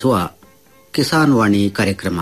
ಅಥವಾ ಕಿಸಾನ್ ವಾಣಿ ಕಾರ್ಯಕ್ರಮ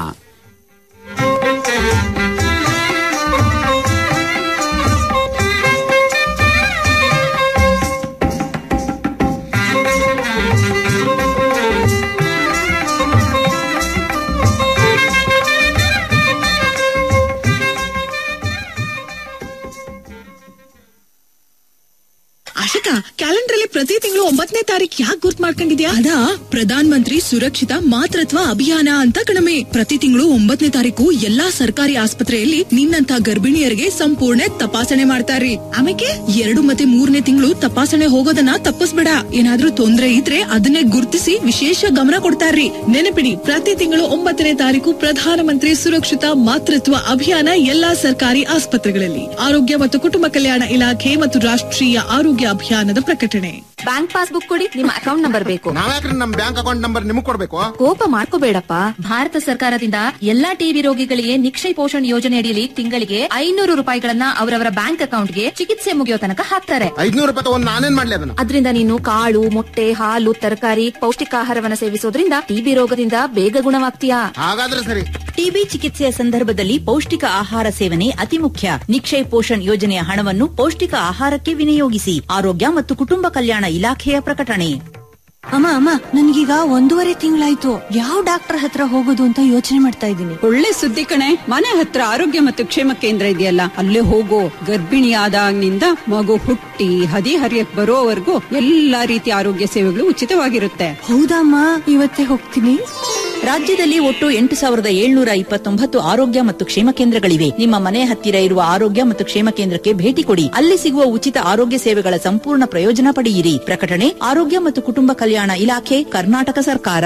ಆಶಿಕಾ ಕ್ಯಾಲೆಂಡರ್ ಅಲ್ಲಿ ಪ್ರತಿ ತಿಂಗಳು ಒಂಬತ್ತನೇ ತಾರೀಕು ಯಾಕೆ ಗುರ್ತ್ ಮಾಡ್ಕೊಂಡಿದ್ಯಾ ಅದಾ ಪ್ರಧಾನ್ ಮಂತ್ರಿ ಸುರಕ್ಷಿತ ಮಾತೃತ್ವ ಅಭಿಯಾನ ಅಂತ ಕಣಮೆ ಪ್ರತಿ ತಿಂಗಳು ಒಂಬತ್ತನೇ ತಾರೀಕು ಎಲ್ಲಾ ಸರ್ಕಾರಿ ಆಸ್ಪತ್ರೆಯಲ್ಲಿ ನಿನ್ನಂತ ಗರ್ಭಿಣಿಯರಿಗೆ ಸಂಪೂರ್ಣ ತಪಾಸಣೆ ಮಾಡ್ತಾರ್ರಿ ಆಮೇಲೆ ಎರಡು ಮತ್ತೆ ಮೂರನೇ ತಿಂಗಳು ತಪಾಸಣೆ ಹೋಗೋದನ್ನ ತಪ್ಪಿಸ್ಬೇಡ ಏನಾದ್ರೂ ತೊಂದ್ರೆ ಇದ್ರೆ ಅದನ್ನೇ ಗುರ್ತಿಸಿ ವಿಶೇಷ ಗಮನ ಕೊಡ್ತಾರ್ರಿ ನೆನಪಿಡಿ ಪ್ರತಿ ತಿಂಗಳು ಒಂಬತ್ತನೇ ತಾರೀಕು ಪ್ರಧಾನಮಂತ್ರಿ ಸುರಕ್ಷಿತ ಮಾತೃತ್ವ ಅಭಿಯಾನ ಎಲ್ಲಾ ಸರ್ಕಾರಿ ಆಸ್ಪತ್ರೆಗಳಲ್ಲಿ ಆರೋಗ್ಯ ಮತ್ತು ಕುಟುಂಬ ಕಲ್ಯಾಣ ಇಲಾಖೆ ಮತ್ತು ರಾಷ್ಟ್ರೀಯ ಆರೋಗ್ಯ ಅಭಿಯಾನದ ಪ್ರಕಟಣೆ ಬ್ಯಾಂಕ್ ಪಾಸ್ಬುಕ್ ಕೊಡಿ ನಿಮ್ಮ ಅಕೌಂಟ್ ನಂಬರ್ ಬೇಕು ನಾವ್ಯಾಕ್ರಿ ನಮ್ ಬ್ಯಾಂಕ್ ಅಕೌಂಟ್ ನಂಬರ್ ನಿಮಗ್ ಕೊಡ್ಬೇಕು ಕೋಪ ಮಾಡ್ಕೋಬೇಡಪ್ಪ ಭಾರತ ಸರ್ಕಾರದಿಂದ ಎಲ್ಲಾ ಟಿಬಿ ರೋಗಿಗಳಿಗೆ ನಿಕ್ಷಯ ಪೋಷಣ್ ಯೋಜನೆ ಅಡಿಯಲ್ಲಿ ತಿಂಗಳಿಗೆ ಐನೂರು ರೂಪಾಯಿಗಳನ್ನ ಅವರವರ ಬ್ಯಾಂಕ್ ಅಕೌಂಟ್ಗೆ ಚಿಕಿತ್ಸೆ ಮುಗಿಯೋ ತನಕ ಹಾಕ್ತಾರೆ ಐದ್ನೂರು ರೂಪಾಯಿ ತಗೊಂಡ್ ನಾನೇನ್ ಮಾಡ್ಲಿ ಅದನ್ನ ಅದರಿಂದ ನೀನು ಕಾಳು ಮೊಟ್ಟೆ ಹಾಲು ತರಕಾರಿ ಪೌಷ್ಟಿಕಾಹಾರವನ್ನ ಸೇವಿಸೋದ್ರಿಂದ ಟಿಬಿ ರೋಗದಿಂದ ಬೇಗ ಗುಣವಾಗ್ತೀಯಾ ಹಾಗಾದ್ರೆ ಸರಿ ಟಿಬಿ ಚಿಕಿತ್ಸೆಯ ಸಂದರ್ಭದಲ್ಲಿ ಪೌಷ್ಟಿಕ ಆಹಾರ ಸೇವನೆ ಅತಿ ಮುಖ್ಯ ನಿಕ್ಷಯ್ ಪೋಷಣ್ ಯೋಜನೆಯ ಹಣವನ್ನು ಪೌಷ್ಟಿಕ ಆಹಾರಕ್ಕೆ ವಿನಿಯೋಗಿಸಿ ಆರೋಗ್ಯ ಮತ್ತು ಕುಟುಂಬ ಕಲ್ಯಾಣ ಇಲಾಖೆಯ ಪ್ರಕಟಣೆ ಅಮ್ಮ ಅಮ್ಮ ನನ್ಗೀಗ ಒಂದೂವರೆ ತಿಂಗಳಾಯ್ತು ಯಾವ ಡಾಕ್ಟರ್ ಹತ್ರ ಹೋಗೋದು ಅಂತ ಯೋಚನೆ ಮಾಡ್ತಾ ಇದ್ದೀನಿ ಒಳ್ಳೆ ಸುದ್ದಿ ಕಣೆ ಮನೆ ಹತ್ರ ಆರೋಗ್ಯ ಮತ್ತು ಕ್ಷೇಮ ಕೇಂದ್ರ ಇದೆಯಲ್ಲ ಅಲ್ಲೇ ಹೋಗೋ ಗರ್ಭಿಣಿ ಆದಾಗ್ನಿಂದ ಮಗು ಹುಟ್ಟಿ ಹದಿ ಹರಿಯಕ್ ಬರೋವರೆಗೂ ಎಲ್ಲಾ ರೀತಿಯ ಆರೋಗ್ಯ ಸೇವೆಗಳು ಉಚಿತವಾಗಿರುತ್ತೆ ಹೌದಮ್ಮ ಇವತ್ತೇ ಹೋಗ್ತೀನಿ ರಾಜ್ಯದಲ್ಲಿ ಒಟ್ಟು ಎಂಟು ಸಾವಿರದ ಏಳ್ನೂರ ಇಪ್ಪತ್ತೊಂಬತ್ತು ಆರೋಗ್ಯ ಮತ್ತು ಕ್ಷೇಮ ಕೇಂದ್ರಗಳಿವೆ ನಿಮ್ಮ ಮನೆ ಹತ್ತಿರ ಇರುವ ಆರೋಗ್ಯ ಮತ್ತು ಕ್ಷೇಮ ಕೇಂದ್ರಕ್ಕೆ ಭೇಟಿ ಕೊಡಿ ಅಲ್ಲಿ ಸಿಗುವ ಉಚಿತ ಆರೋಗ್ಯ ಸೇವೆಗಳ ಸಂಪೂರ್ಣ ಪ್ರಯೋಜನ ಪಡೆಯಿರಿ ಪ್ರಕಟಣೆ ಆರೋಗ್ಯ ಮತ್ತು ಕುಟುಂಬ ಕಲ್ಯಾಣ ಇಲಾಖೆ ಕರ್ನಾಟಕ ಸರ್ಕಾರ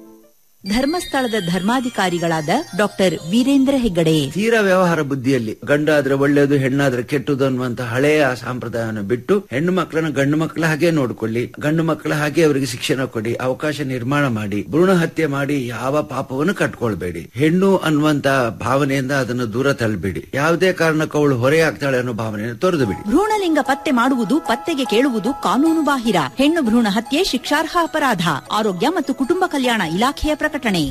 ಧರ್ಮಸ್ಥಳದ ಧರ್ಮಾಧಿಕಾರಿಗಳಾದ ಡಾಕ್ಟರ್ ವೀರೇಂದ್ರ ಹೆಗ್ಗಡೆ ತೀರಾ ವ್ಯವಹಾರ ಬುದ್ಧಿಯಲ್ಲಿ ಗಂಡಾದ್ರೆ ಒಳ್ಳೇದು ಹೆಣ್ಣಾದ್ರೆ ಕೆಟ್ಟದು ಅನ್ನುವಂತ ಹಳೆಯ ಸಂಪ್ರದಾಯವನ್ನು ಬಿಟ್ಟು ಹೆಣ್ಣು ಮಕ್ಕಳನ್ನ ಗಂಡು ಮಕ್ಕಳ ಹಾಗೆ ನೋಡ್ಕೊಳ್ಳಿ ಗಂಡು ಮಕ್ಕಳ ಹಾಗೆ ಅವರಿಗೆ ಶಿಕ್ಷಣ ಕೊಡಿ ಅವಕಾಶ ನಿರ್ಮಾಣ ಮಾಡಿ ಭ್ರೂಣ ಹತ್ಯೆ ಮಾಡಿ ಯಾವ ಪಾಪವನ್ನು ಕಟ್ಕೊಳ್ಬೇಡಿ ಹೆಣ್ಣು ಅನ್ನುವಂತ ಭಾವನೆಯಿಂದ ಅದನ್ನು ದೂರ ತಳ್ಳಬೇಡಿ ಯಾವುದೇ ಕಾರಣಕ್ಕೂ ಅವಳು ಹೊರೆಯಾಗ್ತಾಳೆ ಅನ್ನೋ ಭಾವನೆಯನ್ನು ತೊರೆದು ಬಿಡಿ ಭ್ರೂಣಲಿಂಗ ಪತ್ತೆ ಮಾಡುವುದು ಪತ್ತೆಗೆ ಕೇಳುವುದು ಕಾನೂನು ಬಾಹಿರ ಹೆಣ್ಣು ಭ್ರೂಣ ಹತ್ಯೆ ಶಿಕ್ಷಾರ್ಹ ಅಪರಾಧ ಆರೋಗ್ಯ ಮತ್ತು ಕುಟುಂಬ ಕಲ್ಯಾಣ ಇಲಾಖೆಯ ಪ್ರಕಟಣೆ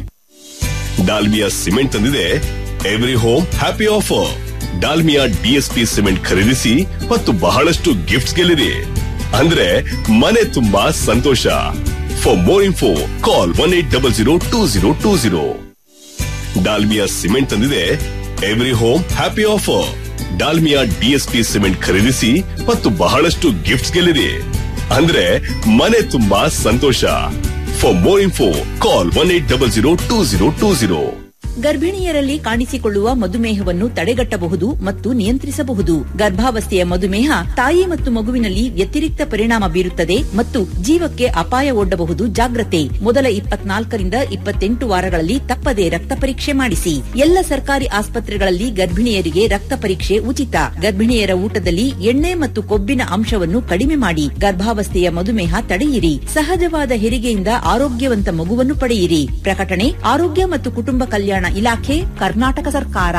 ಡಾಲ್ಮಿಯಾ ಸಿಮೆಂಟ್ ತಂದಿದೆ every home happy offer Dalmia DSP cement ಖರೀದಿಸಿ ಮತ್ತು ಬಹಳಷ್ಟು ಗಿಫ್ಟ್ಸ್ ಗೆಲ್ಲಿರಿ ಅಂದ್ರೆ ಮನೆ ತುಂಬಾ ಸಂತೋಷ for more info call one eight double zero two zero two zero Dalmia cement ತಂದಿದೆ every home happy offer Dalmia DSP cement ಖರೀದಿಸಿ ಮತ್ತು ಬಹಳಷ್ಟು ಗಿಫ್ಟ್ಸ್ ಗೆಲ್ಲಿರಿ ಅಂದ್ರೆ ಮನೆ ತುಂಬಾ ಸಂತೋಷ for more info call one eight double zero two zero two zero ಗರ್ಭಿಣಿಯರಲ್ಲಿ ಕಾಣಿಸಿಕೊಳ್ಳುವ ಮಧುಮೇಹವನ್ನು ತಡೆಗಟ್ಟಬಹುದು ಮತ್ತು ನಿಯಂತ್ರಿಸಬಹುದು ಗರ್ಭಾವಸ್ಥೆಯ ಮಧುಮೇಹ ತಾಯಿ ಮತ್ತು ಮಗುವಿನಲ್ಲಿ ವ್ಯತಿರಿಕ್ತ ಪರಿಣಾಮ ಬೀರುತ್ತದೆ ಮತ್ತು ಜೀವಕ್ಕೆ ಅಪಾಯ ಒಡ್ಡಬಹುದು ಜಾಗ್ರತೆ ಮೊದಲ ಇಪ್ಪತ್ನಾಲ್ಕರಿಂದ ಇಪ್ಪತ್ತೆಂಟು ವಾರಗಳಲ್ಲಿ ತಪ್ಪದೆ ರಕ್ತ ಪರೀಕ್ಷೆ ಮಾಡಿಸಿ ಎಲ್ಲ ಸರ್ಕಾರಿ ಆಸ್ಪತ್ರೆಗಳಲ್ಲಿ ಗರ್ಭಿಣಿಯರಿಗೆ ರಕ್ತ ಪರೀಕ್ಷೆ ಉಚಿತ ಗರ್ಭಿಣಿಯರ ಊಟದಲ್ಲಿ ಎಣ್ಣೆ ಮತ್ತು ಕೊಬ್ಬಿನ ಅಂಶವನ್ನು ಕಡಿಮೆ ಮಾಡಿ ಗರ್ಭಾವಸ್ಥೆಯ ಮಧುಮೇಹ ತಡೆಯಿರಿ ಸಹಜವಾದ ಹೆರಿಗೆಯಿಂದ ಆರೋಗ್ಯವಂತ ಮಗುವನ್ನು ಪಡೆಯಿರಿ ಪ್ರಕಟಣೆ ಆರೋಗ್ಯ ಮತ್ತು ಕುಟುಂಬ ಕಲ್ಯಾಣ ಇಲಾಖೆ ಕರ್ನಾಟಕ ಸರ್ಕಾರ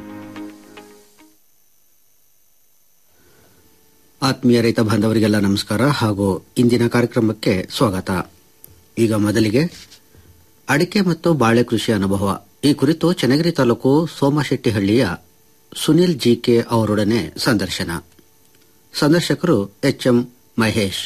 ಆತ್ಮೀಯ ರೈತ ಬಾಂಧವರಿಗೆಲ್ಲ ನಮಸ್ಕಾರ ಹಾಗೂ ಇಂದಿನ ಕಾರ್ಯಕ್ರಮಕ್ಕೆ ಸ್ವಾಗತ ಈಗ ಮೊದಲಿಗೆ ಅಡಿಕೆ ಮತ್ತು ಬಾಳೆ ಕೃಷಿ ಅನುಭವ ಈ ಕುರಿತು ಚನ್ನಗಿರಿ ತಾಲೂಕು ಸೋಮಶೆಟ್ಟಿಹಳ್ಳಿಯ ಸುನಿಲ್ ಜಿಕೆ ಅವರೊಡನೆ ಸಂದರ್ಶನ ಸಂದರ್ಶಕರು ಎಚ್ಎಂ ಮಹೇಶ್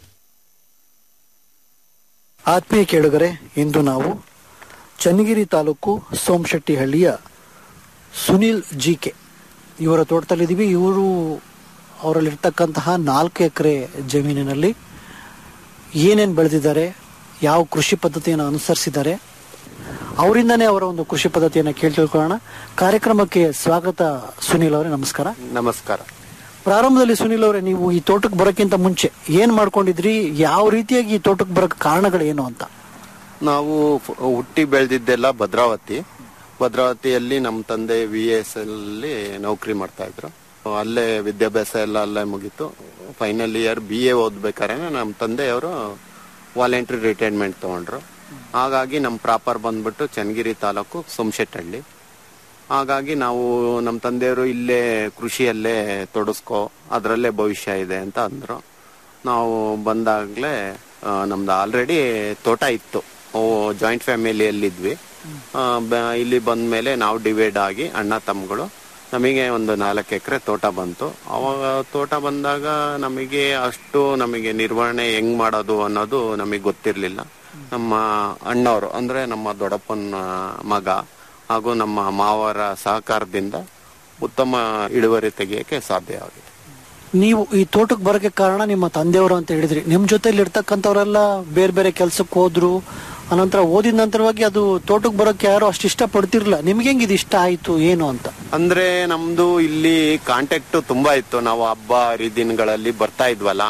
ಆತ್ಮೀಯ ಕೇಳುಗರೆ ಇಂದು ನಾವು ಚನ್ನಗಿರಿ ತಾಲೂಕು ಸೋಮಶೆಟ್ಟಿಹಳ್ಳಿಯ ಸುನಿಲ್ ಜಿ ಕೆ ಇವರ ತೋಟದಲ್ಲಿದ್ದೀವಿ ಇವರು ಅವರಲ್ಲಿರ್ತಕ್ಕಂತಹ ನಾಲ್ಕು ಎಕರೆ ಜಮೀನಿನಲ್ಲಿ ಏನೇನು ಬೆಳೆದಿದ್ದಾರೆ ಯಾವ ಕೃಷಿ ಪದ್ಧತಿಯನ್ನು ಅನುಸರಿಸಿದ್ದಾರೆ ಅವರಿಂದನೇ ಅವರ ಒಂದು ಕೃಷಿ ಪದ್ಧತಿಯನ್ನು ಕೇಳಿ ತಿಳ್ಕೊಳ್ಳೋಣ ಕಾರ್ಯಕ್ರಮಕ್ಕೆ ಸ್ವಾಗತ ಸುನಿಲ್ ಅವರೇ ನಮಸ್ಕಾರ ನಮಸ್ಕಾರ ಪ್ರಾರಂಭದಲ್ಲಿ ಸುನಿಲ್ ಅವರೇ ನೀವು ಈ ತೋಟಕ್ಕೆ ಬರೋಕ್ಕಿಂತ ಮುಂಚೆ ಏನ್ ಮಾಡ್ಕೊಂಡಿದ್ರಿ ಯಾವ ರೀತಿಯಾಗಿ ಈ ತೋಟಕ್ಕೆ ಬರೋಕ್ ಕಾರಣಗಳೇನು ಅಂತ ನಾವು ಫ- ಹುಟ್ಟಿ ಬೆಳೆದಿದ್ದೆಲ್ಲ ಭದ್ರಾವತಿ ಭದ್ರಾವತಿಯಲ್ಲಿ ನಮ್ಮ ತಂದೆ ವಿ ಎಸ್ ಅಲ್ಲಿ ನೌಕರಿ ಮಾಡ್ತಾ ಇದ್ರು ಅಲ್ಲೇ ವಿದ್ಯಾಭ್ಯಾಸ ಎಲ್ಲ ಅಲ್ಲೇ ಮುಗೀತು ಫೈನಲ್ ಇಯರ್ ಬಿ ಎ ಓದ್ಬೇಕಾದ್ರೆ ನಮ್ಮ ತಂದೆಯವರು ವಾಲಂಟ್ರಿ ರಿಟೈರ್ಮೆಂಟ್ ತಗೊಂಡ್ರು ಹಾಗಾಗಿ ನಮ್ಮ ಪ್ರಾಪರ್ ಬಂದ್ಬಿಟ್ಟು ಚನ್ನಗಿರಿ ತಾಲೂಕು ಸೋಮಶೆಟ್ಟಹಳ್ಳಿ ಹಾಗಾಗಿ ನಾವು ನಮ್ಮ ತಂದೆಯವರು ಇಲ್ಲೇ ಕೃಷಿಯಲ್ಲೇ ತೊಡಸ್ಕೋ ಅದರಲ್ಲೇ ಭವಿಷ್ಯ ಇದೆ ಅಂತ ಅಂದ್ರು ನಾವು ಬಂದಾಗಲೇ ನಮ್ದು ಆಲ್ರೆಡಿ ತೋಟ ಇತ್ತು ಜಾಯಿಂಟ್ ಫ್ಯಾಮಿಲಿಯಲ್ಲಿದ್ವಿ ಆ, ಬ- ಇಲ್ಲಿ ಬಂದ ಮೇಲೆ ನಾವು ಡಿವೈಡ್ ಆಗಿ ಅಣ್ಣ ತಮ್ಮಗಳು ನಮಗೆ ಒಂದು ನಾಲ್ಕು ಎಕರೆ ತೋಟ ಬಂತು ಅವಾಗ ತೋಟ ಬಂದಾಗ ನಮಗೆ ಅಷ್ಟು ನಮಗೆ ನಿರ್ವಹಣೆ ಹೆಂಗ್ ಮಾಡೋದು ಅನ್ನೋದು ನಮಗೆ ಗೊತ್ತಿರಲಿಲ್ಲ ನಮ್ಮ ಅಣ್ಣವರು ಅಂದ್ರೆ ನಮ್ಮ ದೊಡ್ಡಪ್ಪನ ಮಗ ಹಾಗೂ ನಮ್ಮ ಮಾವರ ಸಹಕಾರದಿಂದ ಉತ್ತಮ ಇಳುವರಿ ತೆಗೆಯಕ್ಕೆ ಸಾಧ್ಯ ಆಗಿದೆ ನೀವು ಈ ತೋಟಕ್ಕೆ ಬರೋಕೆ ಕಾರಣ ನಿಮ್ಮ ತಂದೆಯವರು ಅಂತ ಹೇಳಿದ್ರಿ ನಿಮ್ ಜೊತೆಲಿ ಇರ್ತಕ್ಕಂಥವ್ರೆಲ್ಲ ಬೇರೆ ಬೇರೆ ಕೆಲ್ಸಕ್ಕೆ ಹೋದ್ರು ಅನಂತರ ಓದಿದ ನಂತರವಾಗಿ ಅದು ತೋಟಕ್ಕೆ ಬರೋಕೆ ಯಾರು ಅಷ್ಟು ಇಷ್ಟ ಪಡ್ತಿರ್ಲಿಲ್ಲ ನಿಮ್ಗೆ ಹೆಂಗ್ ಇದು ಇಷ್ಟ ಆಯ್ತು ಏನು ಅಂತ ಅಂದ್ರೆ ನಮ್ದು ಇಲ್ಲಿ ಕಾಂಟ್ಯಾಕ್ಟ್ ತುಂಬಾ ಇತ್ತು ನಾವು ಹಬ್ಬ ಹರಿದಿನಗಳಲ್ಲಿ ಬರ್ತಾ ಇದ್ವಲ್ಲ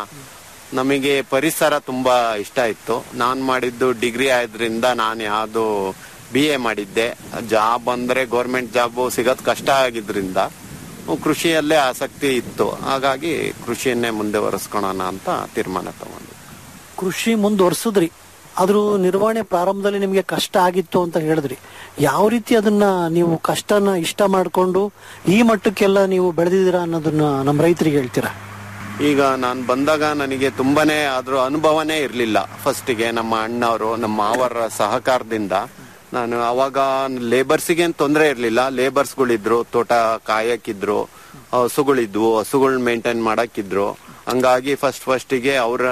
ನಮಗೆ ಪರಿಸರ ತುಂಬಾ ಇಷ್ಟ ಇತ್ತು ನಾನ್ ಮಾಡಿದ್ದು ಡಿಗ್ರಿ ಆದ್ರಿಂದ ನಾನು ಯಾವ್ದು ಬಿ ಎ ಮಾಡಿದ್ದೆ ಜಾಬ್ ಅಂದ್ರೆ ಗೌರ್ಮೆಂಟ್ ಜಾಬ್ ಸಿಗೋದ್ ಕಷ್ಟ ಆಗಿದ್ರಿಂದ ಕೃಷಿಯಲ್ಲೇ ಆಸಕ್ತಿ ಇತ್ತು ಹಾಗಾಗಿ ಕೃಷಿಯನ್ನೇ ಮುಂದೆ ಒರೆಸ್ಕೊಳ್ಳೋಣ ಅಂತ ತೀರ್ಮಾನ ತಗೊಂಡು ಕೃಷಿ ಮುಂದುವರ್ಸಿದ್ರಿ ಅದ್ರ ನಿರ್ವಹಣೆ ಪ್ರಾರಂಭದಲ್ಲಿ ನಿಮ್ಗೆ ಕಷ್ಟ ಆಗಿತ್ತು ಅಂತ ಹೇಳಿದ್ರಿ ಯಾವ ರೀತಿ ಅದನ್ನ ನೀವು ಕಷ್ಟನ ಇಷ್ಟ ಮಾಡ್ಕೊಂಡು ಈ ಮಟ್ಟಕ್ಕೆಲ್ಲ ನೀವು ಬೆಳೆದಿದ್ದೀರಾ ಅನ್ನೋದನ್ನ ನಮ್ಮ ರೈತರಿಗೆ ಹೇಳ್ತೀರಾ ಈಗ ನಾನು ಬಂದಾಗ ನನಗೆ ತುಂಬಾನೇ ಅದ್ರ ಅನುಭವನೇ ಇರಲಿಲ್ಲ ಫಸ್ಟಿಗೆ ನಮ್ಮ ಅಣ್ಣವರು ನಮ್ಮ ಮಾವರ ಸಹಕಾರದಿಂದ ನಾನು ಅವಾಗ ಲೇಬರ್ಸಿಗೆ ತೊಂದರೆ ಇರಲಿಲ್ಲ ಲೇಬರ್ಸ್ಗಳಿದ್ರು ತೋಟ ಕಾಯಕ್ಕಿದ್ರು ಹಸುಗಳಿದ್ವು ಹಸುಗಳ್ ಮೇಂಟೈನ್ ಮಾಡಕ್ಕಿದ್ರು ಹಂಗಾಗಿ ಫಸ್ಟ್ ಫಸ್ಟಿಗೆ ಅವರ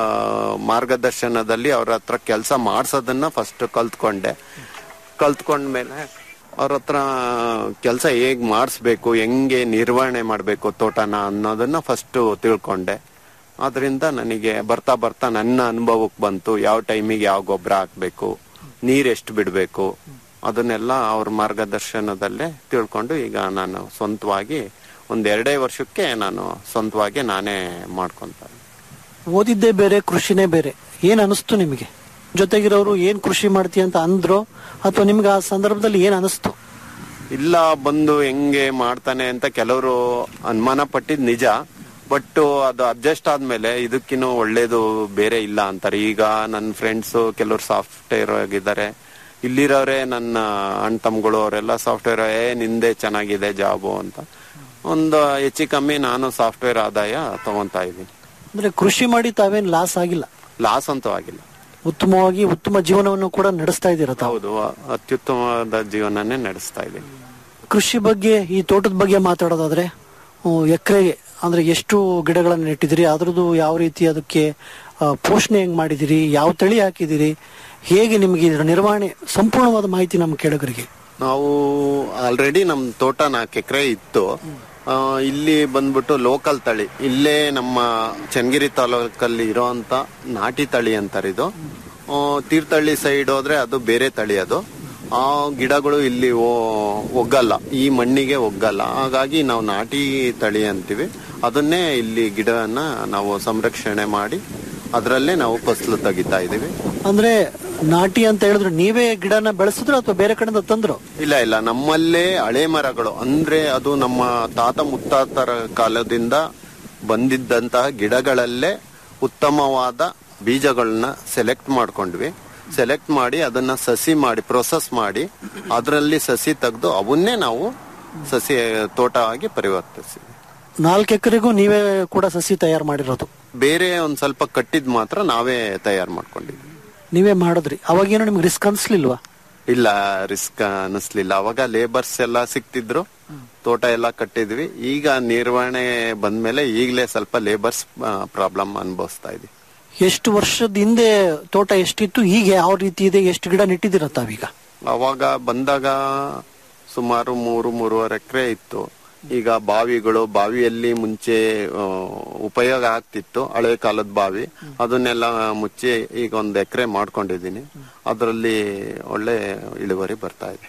ಮಾರ್ಗದರ್ಶನದಲ್ಲಿ ಅವ್ರ ಹತ್ರ ಕೆಲಸ ಮಾಡ್ಸೋದನ್ನ ಫಸ್ಟ್ ಕಲ್ತ್ಕೊಂಡೆ ಕಲ್ತ್ಕೊಂಡ್ಮೇಲೆ ಅವ್ರ ಹತ್ರ ಕೆಲಸ ಹೇಗ್ ಮಾಡಿಸ್ಬೇಕು ಹೆಂಗೆ ನಿರ್ವಹಣೆ ಮಾಡಬೇಕು ತೋಟನ ಅನ್ನೋದನ್ನ ಫಸ್ಟ್ ತಿಳ್ಕೊಂಡೆ ಅದರಿಂದ ನನಗೆ ಬರ್ತಾ ಬರ್ತಾ ನನ್ನ ಅನುಭವಕ್ಕೆ ಬಂತು ಯಾವ ಟೈಮಿಗೆ ಯಾವ ಗೊಬ್ಬರ ಹಾಕ್ಬೇಕು ನೀರ್ ಎಷ್ಟು ಬಿಡಬೇಕು ಅದನ್ನೆಲ್ಲ ಅವ್ರ ಮಾರ್ಗದರ್ಶನದಲ್ಲೇ ತಿಳ್ಕೊಂಡು ಈಗ ನಾನು ಸ್ವಂತವಾಗಿ ಒಂದ್ ಎರಡೇ ವರ್ಷಕ್ಕೆ ನಾನು ಸ್ವಂತವಾಗಿ ನಾನೇ ಮಾಡ್ಕೊಂತ ಓದಿದ್ದೇ ಬೇರೆ ಕೃಷಿನೇ ಬೇರೆ ಏನ್ ಅನಿಸ್ತು ನಿಮಗೆ ಜೊತೆಗಿರೋರು ಏನ್ ಕೃಷಿ ಮಾಡ್ತೀಯ ಅಂತ ಅಂದ್ರು ಅಥವಾ ನಿಮ್ಗೆ ಆ ಸಂದರ್ಭದಲ್ಲಿ ಏನ್ ಅನಿಸ್ತು ಇಲ್ಲ ಬಂದು ಹೆಂಗೆ ಮಾಡ್ತಾನೆ ಅಂತ ಕೆಲವರು ಅನುಮಾನ ಪಟ್ಟಿದ್ ನಿಜ ಬಟ್ ಅದು ಅಡ್ಜಸ್ಟ್ ಆದ್ಮೇಲೆ ಇದಕ್ಕಿನ್ನೂ ಒಳ್ಳೇದು ಬೇರೆ ಇಲ್ಲ ಅಂತಾರೆ ಈಗ ನನ್ನ ಫ್ರೆಂಡ್ಸ್ ಕೆಲವರು ಸಾಫ್ಟ್ವೇರ್ ಆಗಿದ್ದಾರೆ ಇಲ್ಲಿರೋರೆ ನನ್ನ ಅಣ್ಣ ತಮ್ಮಗಳು ಅವರೆಲ್ಲ ಸಾಫ್ಟ್ವೇರ್ ಏ ನಿಂದೆ ಚೆನ್ನಾಗಿದೆ ಜಾಬು ಅಂತ ಒಂದು ಹೆಚ್ಚು ಕಮ್ಮಿ ನಾನು ಸಾಫ್ಟ್ವೇರ್ ಆದಾಯ ತಗೊಂತಾ ಇದ್ದೀನಿ ಅಂದ್ರೆ ಕೃಷಿ ಮಾಡಿ ತಾವೇನ್ ಲಾಸ್ ಆಗಿಲ್ಲ ಲಾಸ್ ಅಂತೂ ಆಗಿಲ್ಲ ಉತ್ತಮವಾಗಿ ಉತ್ತಮ ಜೀವನವನ್ನು ಕೂಡ ನಡೆಸ್ತಾ ಇದ್ದೀರಾ ತಾವು ಹೌದು ಅತ್ಯುತ್ತಮವಾದ ಜೀವನನೇ ನಡೆಸ್ತಾ ಇದ್ದೀನಿ ಕೃಷಿ ಬಗ್ಗೆ ಈ ತೋಟದ ಬಗ್ಗೆ ಮಾತಾಡೋದಾದ್ರೆ ಎಕರೆಗೆ ಅಂದ್ರೆ ಎಷ್ಟು ಗಿಡಗಳನ್ನ ನೆಟ್ಟಿದಿರಿ ಅದ್ರದ್ದು ಯಾವ ರೀತಿ ಅದಕ್ಕೆ ಆ, ಪೋಷಣೆ ಹೆಂಗ್ ಮಾಡಿದಿರಿ ಯಾವ ತಳಿ ಹಾಕಿದಿರಿ ಹೇಗೆ ನಿಮ್ಗೆ ಇದ್ರ ನಿರ್ವಹಣೆ ಸಂಪೂರ್ಣವಾದ ಮಾಹಿತಿ ನಮ್ಮ ಕೇಳಗರಿಗೆ ನಾವು ಆಲ್ರೆಡಿ ನಮ್ ತೋಟ ನಾಲ್ಕು ಎಕರೆ ಇತ್ತು ಆ, ಇಲ್ಲಿ ಬಂದ್ಬಿಟ್ಟು ಲೋಕಲ್ ತಳಿ ಇಲ್ಲೇ ನಮ್ಮ ಚನ್ನಗಿರಿ ತಾಲೂಕಲ್ಲಿ ಇರೋಂತ ನಾಟಿ ತಳಿ ಅಂತಾರೆ ಇದು ಆ, ತೀರ್ಥಹಳ್ಳಿ ಸೈಡ್ ಹೋದ್ರೆ ಅದು ಬೇರೆ ತಳಿ ಅದು ಆ ಗಿಡಗಳು ಇಲ್ಲಿ ಓ- ಒಗ್ಗಲ್ಲ ಈ ಮಣ್ಣಿಗೆ ಒಗ್ಗಲ್ಲ ಹಾಗಾಗಿ ನಾವು ನಾಟಿ ತಳಿ ಅಂತೀವಿ ಅದನ್ನೇ ಇಲ್ಲಿ ಗಿಡವನ್ನ ನಾವು ಸಂರಕ್ಷಣೆ ಮಾಡಿ ಅದರಲ್ಲೇ ನಾವು ಫಸಲು ತೆಗಿತಾ ಇದೀವಿ ಅಂದ್ರೆ ನಾಟಿ ಅಂತ ಹೇಳಿದ್ರೆ ನೀವೇ ಗಿಡನ ಬೆಳೆಸಿದ್ರು ಅಥವಾ ಬೇರೆ ಕಡೆಯಿಂದ ತಂದ್ರು ಇಲ್ಲ ಇಲ್ಲ ನಮ್ಮಲ್ಲೇ ಹಳೆ ಮರಗಳು ಅಂದ್ರೆ ಅದು ನಮ್ಮ ತಾತ ಮುತ್ತಾತರ ಕಾಲದಿಂದ ಬಂದಿದ್ದಂತಹ ಗಿಡಗಳಲ್ಲೇ ಉತ್ತಮವಾದ ಬೀಜಗಳನ್ನ ಸೆಲೆಕ್ಟ್ ಮಾಡ್ಕೊಂಡ್ವಿ ಸೆಲೆಕ್ಟ್ ಮಾಡಿ ಅದನ್ನ ಸಸಿ ಮಾಡಿ ಪ್ರೊಸೆಸ್ ಮಾಡಿ ಅದರಲ್ಲಿ ಸಸಿ ತೆಗೆದು ಅವನ್ನೇ ನಾವು ಸಸಿ ತೋಟ ಆಗಿ ಪರಿವರ್ತಿಸಿದ್ವಿ ನಾಲ್ಕು ಎಕರೆಗೂ ನೀವೇ ಕೂಡ ಸಸಿ ತಯಾರು ಮಾಡಿರೋದು ಬೇರೆ ಒಂದ್ ಸ್ವಲ್ಪ ಕಟ್ಟಿದ್ ಮಾತ್ರ ನಾವೇ ತಯಾರು ಮಾಡ್ಕೊಂಡಿದ್ವಿ ನೀವೇ ಮಾಡಿದ್ರಿ ಅವಾಗೇನು ನಿಮ್ಗೆ ರಿಸ್ಕ್ ಅನ್ಸ್ಲಿಲ್ವಾ ಇಲ್ಲ ರಿಸ್ಕ್ ಅನಿಸ್ಲಿಲ್ಲ ಅವಾಗ ಲೇಬರ್ಸ್ ಎಲ್ಲ ಸಿಕ್ತಿದ್ರು ತೋಟ ಎಲ್ಲ ಕಟ್ಟಿದ್ವಿ ಈಗ ನಿರ್ವಹಣೆ ಬಂದ್ಮೇಲೆ ಈಗಲೇ ಸ್ವಲ್ಪ ಲೇಬರ್ಸ್ ಪ್ರಾಬ್ಲಮ್ ಅನುಭವಿಸ್ತಾ ಇದೀವಿ ಎಷ್ಟು ವರ್ಷದ ಹಿಂದೆ ತೋಟ ಎಷ್ಟಿತ್ತು ಈಗ ಯಾವ ರೀತಿ ಇದೆ ಎಷ್ಟು ಗಿಡ ನೆಟ್ಟಿದ್ದೀರ ತಾವೀಗ ಅವಾಗ ಬಂದಾಗ ಸುಮಾರು ಮೂರು ಮೂರುವರೆ ಎಕರೆ ಇತ್ತು ಈಗ ಬಾವಿಗಳು ಬಾವಿಯಲ್ಲಿ ಮುಂಚೆ ಆ, ಉಪಯೋಗ ಆಗ್ತಿತ್ತು ಹಳೆ ಕಾಲದ ಬಾವಿ ಅದನ್ನೆಲ್ಲ ಮುಚ್ಚಿ ಈಗ ಒಂದ್ ಎಕರೆ ಮಾಡ್ಕೊಂಡಿದೀನಿ ಅದರಲ್ಲಿ ಒಳ್ಳೆ ಇಳುವರಿ ಬರ್ತಾ ಇದೆ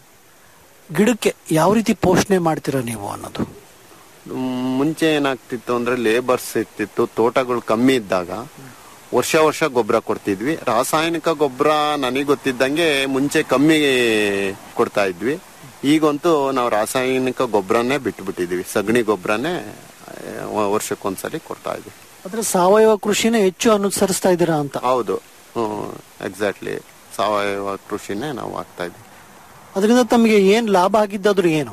ಗಿಡಕ್ಕೆ ಯಾವ ರೀತಿ ಪೋಷಣೆ ಮಾಡ್ತೀರಾ ನೀವು ಅನ್ನೋದು ಮ್, ಮುಂಚೆ ಏನಾಗ್ತಿತ್ತು ಅಂದ್ರೆ ಲೇಬರ್ಸ್ ಇರ್ತಿತ್ತು ತೋಟಗಳು ಕಮ್ಮಿ ಇದ್ದಾಗ ವರ್ಷ ವರ್ಷ ಗೊಬ್ಬರ ಕೊಡ್ತಿದ್ವಿ ರಾಸಾಯನಿಕ ಗೊಬ್ಬರ ನನಗೆ ಗೊತ್ತಿದ್ದಂಗೆ ಮುಂಚೆ ಕಮ್ಮಿ ಕೊಡ್ತಾ ಇದ್ವಿ ಈಗಂತೂ ನಾವು ರಾಸಾಯನಿಕ ಗೊಬ್ಬರನೇ ಬಿಟ್ಬಿಟ್ಟಿದೀವಿ ಸಗಣಿ ಗೊಬ್ಬರನೇ ವರ್ಷಕ್ಕೊಂದ್ಸಲಿ ಕೊಡ್ತಾ ಇದ್ವಿ ಅಂದ್ರೆ ಸಾವಯವ ಕೃಷಿನೇ ಹೆಚ್ಚು ಅನುಸರಿಸ್ತಾ ಇದ್ದೀರಾ ಅಂತ ಹೌದು ಎಕ್ಸಾಕ್ಟ್ಲಿ ಸಾವಯವ ಕೃಷಿನೇ ನಾವು ಆಗ್ತಾ ಇದ್ವಿ ಅದರಿಂದ ತಮಗೆ ಏನ್ ಲಾಭ ಆಗಿದ್ದಾದ್ರೂ ಏನು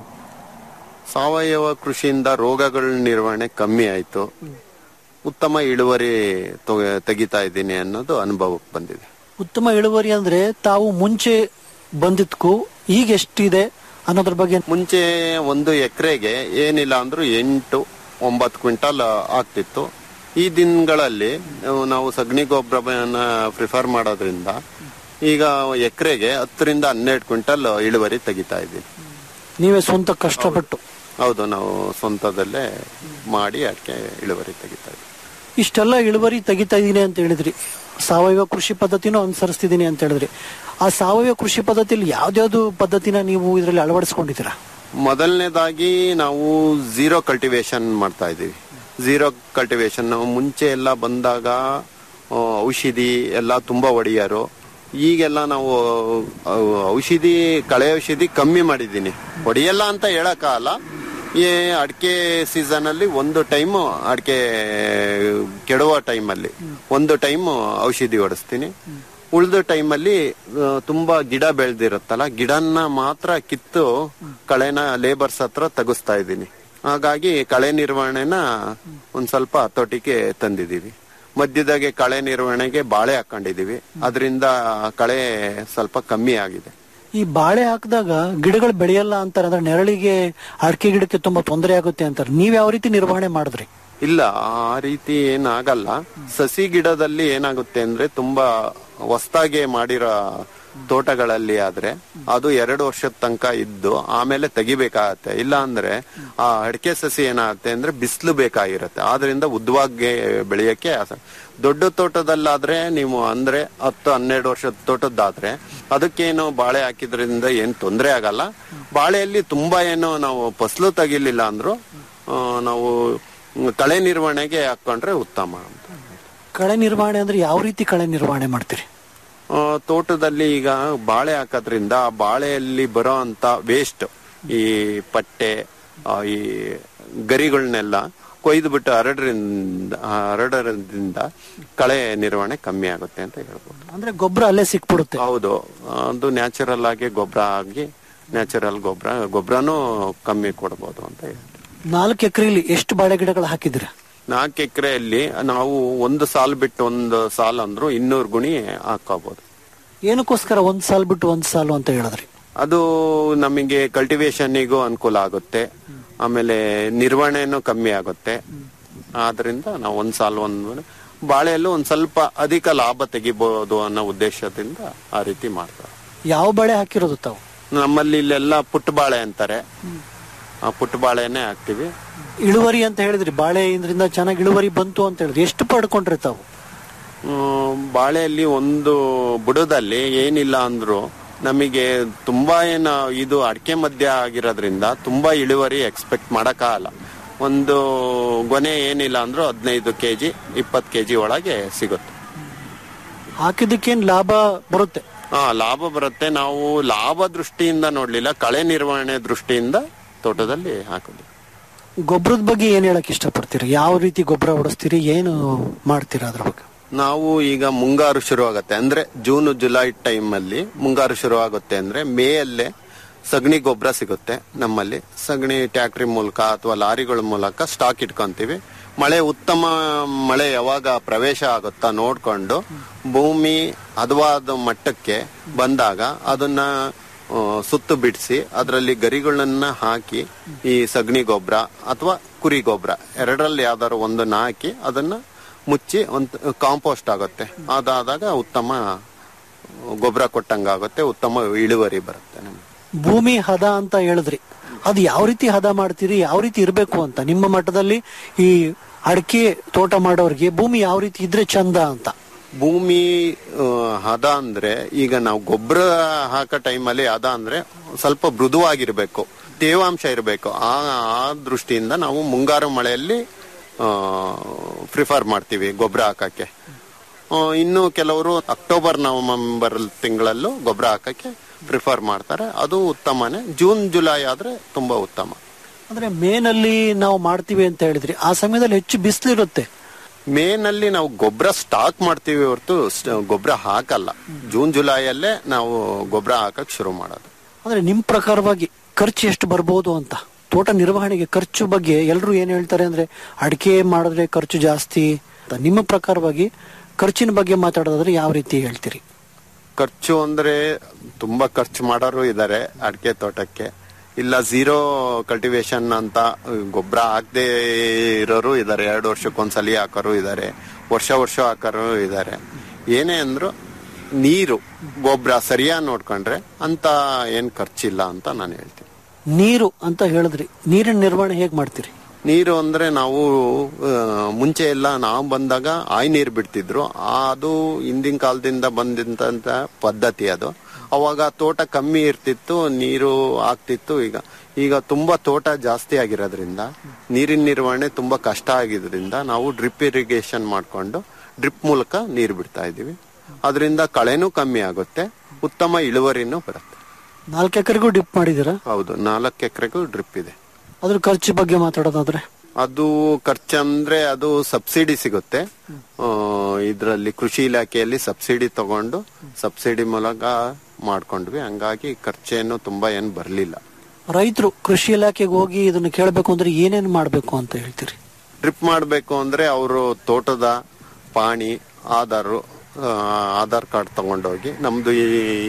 ಸಾವಯವ ಕೃಷಿಯಿಂದ ರೋಗಗಳ ನಿರ್ವಹಣೆ ಕಮ್ಮಿ ಆಯ್ತು ಉತ್ತಮ ಇಳುವರಿ ತೊಗ- ತೆಗಿತಾ ಇದ್ದೀನಿ ಅನ್ನೋದು ಅನುಭವಕ್ಕೆ ಬಂದಿದೆ ಉತ್ತಮ ಇಳುವರಿ ಅಂದ್ರೆ ತಾವು ಮುಂಚೆ ಬಂದಿದ್ಕು ಈಗ ಎಷ್ಟಿದೆ ಅನ್ನೋದ್ರ ಬಗ್ಗೆ ಮುಂಚೆ ಒಂದು ಎಕರೆಗೆ ಏನಿಲ್ಲ ಅಂದ್ರೂ ಎಂಟು ಒಂಬತ್ತು ಕ್ವಿಂಟಲ್ ಆಗ್ತಿತ್ತು ಈ ದಿನಗಳಲ್ಲಿ ಅಹ್, ನಾವು ಸಗಣಿ ಗೊಬ್ಬರನ ಪ್ರಿಫರ್ ಮಾಡೋದ್ರಿಂದ ಈಗ ಎಕರೆಗೆ ಹತ್ತರಿಂದ ಹನ್ನೆರಡು ಕ್ವಿಂಟಲ್ ಇಳುವರಿ ತೆಗಿತಾ ಇದ್ದೀವಿ ನೀವೇ ಸ್ವಂತ ಕಷ್ಟಪಟ್ಟು ಹೌದು ನಾವು ಸ್ವಂತದಲ್ಲೇ ಮಾಡಿ ಅಡಿಕೆ ಇಳುವರಿ ತೆಗಿತಾ ಇದ್ದೀವಿ ಇಷ್ಟೆಲ್ಲ ಇಳುವರಿ ತೆಗಿತಾ ಇದೀನಿ ಅಂತ ಹೇಳಿದ್ರಿ ಸಾವಯವ ಕೃಷಿ ಪದ್ಧತಿನೂ ಅನುಸರಿಸ್ತಿದ್ದೀನಿ ಅಂತ ಹೇಳಿದ್ರಿ ಆ ಸಾವಯವ ಕೃಷಿ ಪದ್ಧತಿಯಲ್ಲಿ ಯಾವ್ದ್ಯಾವ್ದು ಪದ್ಧತಿನ ನೀವು ಇದರಲ್ಲಿ ಅಳವಡಿಸ್ಕೊಂಡಿದ್ದೀರಾ ಮೊದಲನೇದಾಗಿ ನಾವು ಝೀರೋ ಕಲ್ಟಿವೇಶನ್ ಮಾಡ್ತಾ ಇದ್ದೀವಿ ಝೀರೋ ಕಲ್ಟಿವೇಶನ್ ನಾವು ಮುಂಚೆ ಎಲ್ಲ ಬಂದಾಗ ಆ, ಔಷಧಿ ಎಲ್ಲ ತುಂಬಾ ಹೊಡೆಯೋರು ಈಗೆಲ್ಲ ನಾವು ಆ, ಔಷಧಿ ಕಳೆ ಔಷಧಿ ಕಮ್ಮಿ ಮಾಡಿದ್ದೀನಿ ಹೊಡೆಯಲ್ಲ ಅಂತ ಹೇಳಕ್ಕಾಗಲ್ಲ ಈ ಅಡಿಕೆ ಸೀಸನ್ ಅಲ್ಲಿ ಒಂದು ಟೈಮ್ ಅಡಿಕೆ ಕೆಡುವ ಟೈಮಲ್ಲಿ ಒಂದು ಟೈಮ್ ಔಷಧಿ ಹೊಡಿಸ್ತೀನಿ ಉಳಿದ ಟೈಮಲ್ಲಿ ತುಂಬಾ ಗಿಡ ಬೆಳೆದಿರುತ್ತಲ್ಲ ಗಿಡನ್ನ ಮಾತ್ರ ಕಿತ್ತು ಕಳೆನ ಲೇಬರ್ಸ್ ಹತ್ರ ತೆಗಿಸ್ತಾ ಇದ್ದೀನಿ ಹಾಗಾಗಿ ಕಳೆ ನಿರ್ವಹಣೆನ ಒಂದ್ ಸ್ವಲ್ಪ ಹತೋಟಿಗೆ ತಂದಿದೀವಿ ಮಧ್ಯದಾಗೆ ಕಳೆ ನಿರ್ವಹಣೆಗೆ ಬಾಳೆ ಹಾಕೊಂಡಿದೀವಿ ಅದರಿಂದ ಕಳೆ ಸ್ವಲ್ಪ ಕಮ್ಮಿ ಆಗಿದೆ ಈ ಬಾಳೆ ಹಾಕಿದಾಗ ಗಿಡಗಳು ಬೆಳೆಯಲ್ಲ ಅಂತಾರೆ ಅಂದ್ರೆ ನೆರಳಿಗೆ ಅಡಿಕೆ ಗಿಡಕ್ಕೆ ತುಂಬಾ ತೊಂದರೆ ಆಗುತ್ತೆ ಅಂತಾರೆ ನೀವ್ ಯಾವ ರೀತಿ ನಿರ್ವಹಣೆ ಮಾಡಿದ್ರಿ ಇಲ್ಲ ಆ ರೀತಿ ಏನಾಗಲ್ಲ ಸಸಿ ಗಿಡದಲ್ಲಿ ಏನಾಗುತ್ತೆ ಅಂದ್ರೆ ತುಂಬಾ ಹೊಸ್ದಾಗೆ ಮಾಡಿರೋ ತೋಟಗಳಲ್ಲಿ ಆದ್ರೆ ಅದು ಎರಡು ವರ್ಷದ ತನಕ ಇದ್ದು ಆಮೇಲೆ ತೆಗಿಬೇಕಾಗತ್ತೆ ಇಲ್ಲ ಅಂದ್ರೆ ಆ ಅಡಿಕೆ ಸಸಿ ಏನಾಗುತ್ತೆ ಅಂದ್ರೆ ಬಿಸಿಲು ಬೇಕಾಗಿರುತ್ತೆ ಆದ್ರಿಂದ ಉದ್ದವಾಗಿ ಬೆಳೆಯಕ್ಕೆ ಆಸ- ದೊಡ್ಡ ತೋಟದಲ್ಲಾದ್ರೆ ನೀವು ಅಂದ್ರೆ ಹತ್ತು ಹನ್ನೆರಡು ವರ್ಷದ ತೋಟದ್ದಾದ್ರೆ ಅದಕ್ಕೇನು ಬಾಳೆ ಹಾಕಿದ್ರಿಂದ ಏನ್ ತೊಂದರೆ ಆಗಲ್ಲ ಬಾಳೆಯಲ್ಲಿ ತುಂಬಾ ಏನು ನಾವು ಫಸಲು ತೆಗಿಲಿಲ್ಲ ಅಂದ್ರು ಆ, ನಾವು ಕಳೆ ನಿರ್ವಹಣೆಗೆ ಹಾಕೊಂಡ್ರೆ ಉತ್ತಮ ಅಂತ ಕಳೆ ನಿರ್ವಹಣೆ ಅಂದ್ರೆ ಯಾವ ರೀತಿ ಕಳೆ ನಿರ್ವಹಣೆ ಮಾಡ್ತೀರಿ ಆ, ತೋಟದಲ್ಲಿ ಈಗ ಬಾಳೆ ಹಾಕೋದ್ರಿಂದ ಆ ಬಾಳೆಯಲ್ಲಿ ಬರೋ ಅಂತ ವೇಸ್ಟ್ ಈ ಪಟ್ಟೆ ಆ, ಈ ಗರಿಗಳನ್ನೆಲ್ಲ ಕೊಯ್ದು ಬಿಟ್ಟು ಹರಡರಿಂದ ಹರಡೋದ್ರಿಂದ ಕಳೆ ನಿರ್ವಹಣೆ ಕಮ್ಮಿ ಆಗುತ್ತೆ ಅಂತ ಹೇಳ್ಬೋದು ಅಂದ್ರೆ ಗೊಬ್ಬರ ಅಲ್ಲೇ ಸಿಕ್ಬಿಡುತ್ತೆ ಹೌದು ಅದು ನ್ಯಾಚುರಲ್ ಆಗಿ ಗೊಬ್ಬರ ಆಗಿ ನ್ಯಾಚುರಲ್ ಗೊಬ್ಬರ ಗೊಬ್ಬರನೂ ಕಮ್ಮಿ ಕೊಡ್ಬೋದು ಅಂತ ಹೇಳ್ಬೋದು ನಾಲ್ಕು ಎಕರೆಲಿ ಎಷ್ಟು ಬಾಳೆ ಗಿಡಗಳು ಹಾಕಿದ್ದೀರಾ ನಾಲ್ಕು ಎಕರೆಯಲ್ಲಿ ನಾವು ಒಂದು ಸಾಲ್ ಬಿಟ್ಟು ಒಂದು ಸಾಲ್ ಅಂದ್ರು ಇನ್ನೂರು ಗುಣಿ ಹಾಕೋಬಹುದು ಏನಕ್ಕೋಸ್ಕರ ಒಂದ್ ಸಾಲ್ ಬಿಟ್ಟು ಒಂದ್ ಸಾಲು ಅಂತ ಹೇಳಿದ್ರಿ ಅದು ನಮಗೆ ಕಲ್ಟಿವೇಶನ್ನಿಗೂ ಅನುಕೂಲ ಆಗುತ್ತೆ ಆಮೇಲೆ ನಿರ್ವಹಣೆನೂ ಕಮ್ಮಿ ಆಗುತ್ತೆ ಆದ್ರಿಂದ ನಾವು ಒಂದ್ ಸಾಲ್ ಒಂದ್ ಬಾಳೆಯಲ್ಲೂ ಒಂದ್ ಸ್ವಲ್ಪ ಅಧಿಕ ಲಾಭ ತೆಗಿಬಹುದು ಅನ್ನೋ ಉದ್ದೇಶದಿಂದ ಆ ರೀತಿ ಮಾಡ್ತಾರೆ ಯಾವ ಬಾಳೆ ಹಾಕಿರೋದು ತಾವು ನಮ್ಮಲ್ಲಿ ಇಲ್ಲೆಲ್ಲ ಪುಟ್ಟ ಬಾಳೆ ಅಂತಾರೆ ಆ ಪುಟ್ಟ ಬಾಳೆನೆ ಹಾಕ್ತಿವಿ ಇಳುವರಿ ಅಂತ ಹೇಳಿದ್ರಿ ಬಾಳೆ ಇದರಿಂದ ಚೆನ್ನಾಗಿ ಇಳುವರಿ ಬಂತು ಅಂತ ಹೇಳಿದ್ರಿ ಎಷ್ಟು ಪಡ್ಕೊಂಡ್ರಿ ತಾವು ಹ್ಮ್, ಬಾಳೆಯಲ್ಲಿ ಒಂದು ಬುಡದಲ್ಲಿ ಏನಿಲ್ಲ ಅಂದ್ರು ನಮಗೆ ತುಂಬಾ ಏನ ಇದು ಅಡಿಕೆ ಮಧ್ಯ ಆಗಿರೋದ್ರಿಂದ ತುಂಬಾ ಇಳುವರಿ ಎಕ್ಸ್ಪೆಕ್ಟ್ ಮಾಡಕ್ಕಾಗಲ್ಲ ಒಂದು ಗೊನೆ ಏನಿಲ್ಲ ಅಂದ್ರೂ ಹದಿನೈದು ಕೆಜಿ ಇಪ್ಪತ್ತು ಕೆಜಿ ಒಳಗೆ ಸಿಗುತ್ತೆ ಹಾಕಿದ್ದಕ್ಕೇನ್ ಲಾಭ ಬರುತ್ತೆ ಹಾ ಲಾಭ ಬರುತ್ತೆ ನಾವು ಲಾಭ ದೃಷ್ಟಿಯಿಂದ ನೋಡ್ಲಿಲ್ಲ ಕಳೆ ನಿರ್ವಹಣೆ ದೃಷ್ಟಿಯಿಂದ ತೋಟದಲ್ಲಿ ಹಾಕೋದು ಗೊಬ್ಬರದ ಬಗ್ಗೆ ಏನ್ ಹೇಳಕ್ ಇಷ್ಟಪಡ್ತೀರಿ ಯಾವ ರೀತಿ ಗೊಬ್ಬರ ಹೊಡಿಸ್ತೀರಿ ಏನು ಮಾಡ್ತೀರಾ ಅದ್ರ ಬಗ್ಗೆ ನಾವು ಈಗ ಮುಂಗಾರು ಶುರು ಆಗತ್ತೆ ಅಂದ್ರೆ ಜೂನ್ ಜುಲೈ ಟೈಮ್ ಅಲ್ಲಿ ಮುಂಗಾರು ಶುರು ಆಗುತ್ತೆ ಅಂದ್ರೆ ಮೇ ಅಲ್ಲೇ ಸಗಣಿ ಗೊಬ್ಬರ ಸಿಗುತ್ತೆ ನಮ್ಮಲ್ಲಿ ಸಗಣಿ ಟ್ಯಾಕ್ಟ್ರಿ ಮೂಲಕ ಅಥವಾ ಲಾರಿಗಳ ಮೂಲಕ ಸ್ಟಾಕ್ ಇಟ್ಕೊಂತೀವಿ ಮಳೆ ಉತ್ತಮ ಮಳೆ ಯಾವಾಗ ಪ್ರವೇಶ ಆಗುತ್ತಾ ನೋಡ್ಕೊಂಡು ಭೂಮಿ ಹದವಾದ ಮಟ್ಟಕ್ಕೆ ಬಂದಾಗ ಅದನ್ನ ಆ, ಸುತ್ತು ಬಿಡಿಸಿ ಅದರಲ್ಲಿ ಗರಿಗಳನ್ನ ಹಾಕಿ ಈ ಸಗಣಿ ಗೊಬ್ಬರ ಅಥವಾ ಕುರಿ ಗೊಬ್ಬರ ಎರಡರಲ್ಲಿ ಯಾವ್ದಾದ್ರು ಒಂದನ್ನ ಹಾಕಿ ಅದನ್ನ ಮುಚ್ಚಿ ಒಂದು ಕಾಂಪೋಸ್ಟ್ ಆಗುತ್ತೆ ಅದಾದಾಗ ಉತ್ತಮ ಗೊಬ್ಬರ ಕೊಟ್ಟಂಗಾಗುತ್ತೆ ಉತ್ತಮ ಇಳುವರಿ ಬರುತ್ತೆ ನಮ್ಗೆ ಭೂಮಿ ಹದ ಅಂತ ಹೇಳಿದ್ರಿ ಅದು ಯಾವ ರೀತಿ ಹದ ಮಾಡ್ತೀರಿ ಯಾವ ರೀತಿ ಇರಬೇಕು ಅಂತ ನಿಮ್ಮ ಮಟ್ಟದಲ್ಲಿ ಈ ಅಡಿಕೆ ತೋಟ ಮಾಡೋರಿಗೆ ಭೂಮಿ ಯಾವ ರೀತಿ ಇದ್ರೆ ಚಂದ ಅಂತ ಭೂಮಿ ಆ, ಹದ ಅಂದ್ರೆ ಈಗ ನಾವು ಗೊಬ್ಬರ ಹಾಕೋ ಟೈಮಲ್ಲಿ ಹದ ಅಂದ್ರೆ ಸ್ವಲ್ಪ ಮೃದುವಾಗಿರ್ಬೇಕು ತೇವಾಂಶ ಇರಬೇಕು ಆ ಆ ದೃಷ್ಟಿಯಿಂದ ನಾವು ಮುಂಗಾರು ಮಳೆಯಲ್ಲಿ ಪ್ರಿಫರ್ ಮಾಡ್ತೀವಿ ಗೊಬ್ಬರ ಹಾಕಕ್ಕೆ ಆ, ಇನ್ನು ಕೆಲವರು ಅಕ್ಟೋಬರ್ ನವೆಂಬರ್ ತಿಂಗಳಲ್ಲೂ ಗೊಬ್ಬರ ಹಾಕಕ್ಕೆ ಪ್ರಿಫರ್ ಮಾಡ್ತಾರೆ ಅದು ಉತ್ತಮನೇ ಜೂನ್ ಜುಲೈ ಆದ್ರೆ ತುಂಬಾ ಉತ್ತಮ ಅಂದ್ರೆ ಮೇನಲ್ಲಿ ನಾವು ಮಾಡ್ತೀವಿ ಅಂತ ಹೇಳಿದ್ರಿ ಆ ಸಮಯದಲ್ಲಿ ಹೆಚ್ಚು ಬಿಸಿಲಿರುತ್ತೆ ಮೇನಲ್ಲಿ ನಾವು ಗೊಬ್ಬರ ಸ್ಟಾಕ್ ಮಾಡ್ತೀವಿ ಹೊರತು ಗೊಬ್ಬರ ಹಾಕಲ್ಲ ಜೂನ್ ಜುಲೈಯಲ್ಲೇ ನಾವು ಗೊಬ್ಬರ ಹಾಕಕ್ ಶುರು ಮಾಡೋದು ಅಂದ್ರೆ ನಿಮ್ ಪ್ರಕಾರವಾಗಿ ಖರ್ಚು ಎಷ್ಟು ಬರ್ಬೋದು ಅಂತ ತೋಟ ನಿರ್ವಹಣೆಗೆ ಖರ್ಚು ಬಗ್ಗೆ ಎಲ್ಲರೂ ಏನ್ ಹೇಳ್ತಾರೆ ಅಂದ್ರೆ ಅಡಿಕೆ ಮಾಡಿದ್ರೆ ಖರ್ಚು ಜಾಸ್ತಿ ಅಂತ. ನಿಮ್ಮ ಪ್ರಕಾರವಾಗಿ ಖರ್ಚಿನ ಬಗ್ಗೆ ಮಾತಾಡೋದಾದ್ರೆ ಯಾವ ರೀತಿ ಹೇಳ್ತೀರಿ ಖರ್ಚು ಅಂದ್ರೆ ತುಂಬಾ ಖರ್ಚು ಮಾಡೋರು ಇದ್ದಾರೆ ಅಡಿಕೆ ತೋಟಕ್ಕೆ ಇಲ್ಲ ಝೀರೋ ಕಲ್ಟಿವೇಶನ್ ಅಂತ ಗೊಬ್ಬರ ಹಾಕದೇ ಇರೋರು ಇದ್ದಾರೆ ಎರಡು ವರ್ಷಕ್ಕೊಂದ್ಸಲಿ ಹಾಕೋರು ಇದ್ದಾರೆ ವರ್ಷ ವರ್ಷ ಹಾಕೋರು ಇದ್ದಾರೆ ಏನೇ ಅಂದ್ರು ನೀರು ಗೊಬ್ಬರ ಸರಿಯಾಗಿ ನೋಡ್ಕೊಂಡ್ರೆ ಅಂತ ಏನ್ ಖರ್ಚಿಲ್ಲ ಅಂತ ನಾನು ಹೇಳ್ತೀನಿ ನೀರು ಅಂತ ಹೇಳಿದ್ರಿ ನೀರಿನ ನಿರ್ವಹಣೆ ಹೇಗ್ ಮಾಡ್ತೀರಿ ನೀರು ಅಂದ್ರೆ ನಾವು ಆ, ಮುಂಚೆ ಎಲ್ಲ ನಾವು ಬಂದಾಗ ಆಯ್ ನೀರು ಬಿಡ್ತಿದ್ರು ಆ, ಅದು ಹಿಂದಿನ ಕಾಲದಿಂದ ಬಂದಂತ ಪದ್ಧತಿ ಅದು ಅವಾಗ ತೋಟ ಕಮ್ಮಿ ಇರ್ತಿತ್ತು ನೀರು ಆಗ್ತಿತ್ತು ಈಗ ಈಗ ತುಂಬಾ ತೋಟ ಜಾಸ್ತಿ ಆಗಿರೋದ್ರಿಂದ ನೀರಿನ ನಿರ್ವಹಣೆ ತುಂಬಾ ಕಷ್ಟ ಆಗಿದ್ರಿಂದ ನಾವು ಡ್ರಿಪ್ ಇರಿಗೇಷನ್ ಮಾಡ್ಕೊಂಡು ಡ್ರಿಪ್ ಮೂಲಕ ನೀರು ಬಿಡ್ತಾ ಇದೀವಿ ಅದರಿಂದ ಕಳೆನೂ ಕಮ್ಮಿ ಆಗುತ್ತೆ ಉತ್ತಮ ಇಳುವರಿನೂ ಬರುತ್ತೆ ನಾಲ್ಕು ಎಕರೆಗೂ ಡಿಪ್ ಮಾಡಿದೀರಾ ಹೌದು ನಾಲ್ಕು ಎಕರೆಗೂ ಡ್ರಿಪ್ ಇದೆ ಅದ್ರ ಖರ್ಚು ಬಗ್ಗೆ ಮಾತಾಡೋದಾದ್ರೆ ಅದು ಖರ್ಚಂದ್ರೆ ಅದು ಸಬ್ಸಿಡಿ ಸಿಗುತ್ತೆ ಇದರಲ್ಲಿ ಕೃಷಿ ಇಲಾಖೆಯಲ್ಲಿ ಸಬ್ಸಿಡಿ ತಗೊಂಡು ಸಬ್ಸಿಡಿ ಮೂಲಕ ಮಾಡ್ಕೊಂಡ್ವಿ ಹಂಗಾಗಿ ಖರ್ಚೇನು ತುಂಬಾ ಏನ್ ಬರ್ಲಿಲ್ಲ ರೈತರು ಕೃಷಿ ಇಲಾಖೆಗೆ ಹೋಗಿ ಇದನ್ನ ಕೇಳಬೇಕು ಅಂದ್ರೆ ಏನೇನ್ ಮಾಡ್ಬೇಕು ಅಂತ ಹೇಳ್ತೀರಿ ಡ್ರಿಪ್ ಮಾಡಬೇಕು ಅಂದ್ರೆ ಅವರು ತೋಟದ ಪಾಣಿ ಆಧಾರ್ ಆಧಾರ್ ಕಾರ್ಡ್ ತಗೊಂಡೋಗಿ ನಮ್ದು ಈ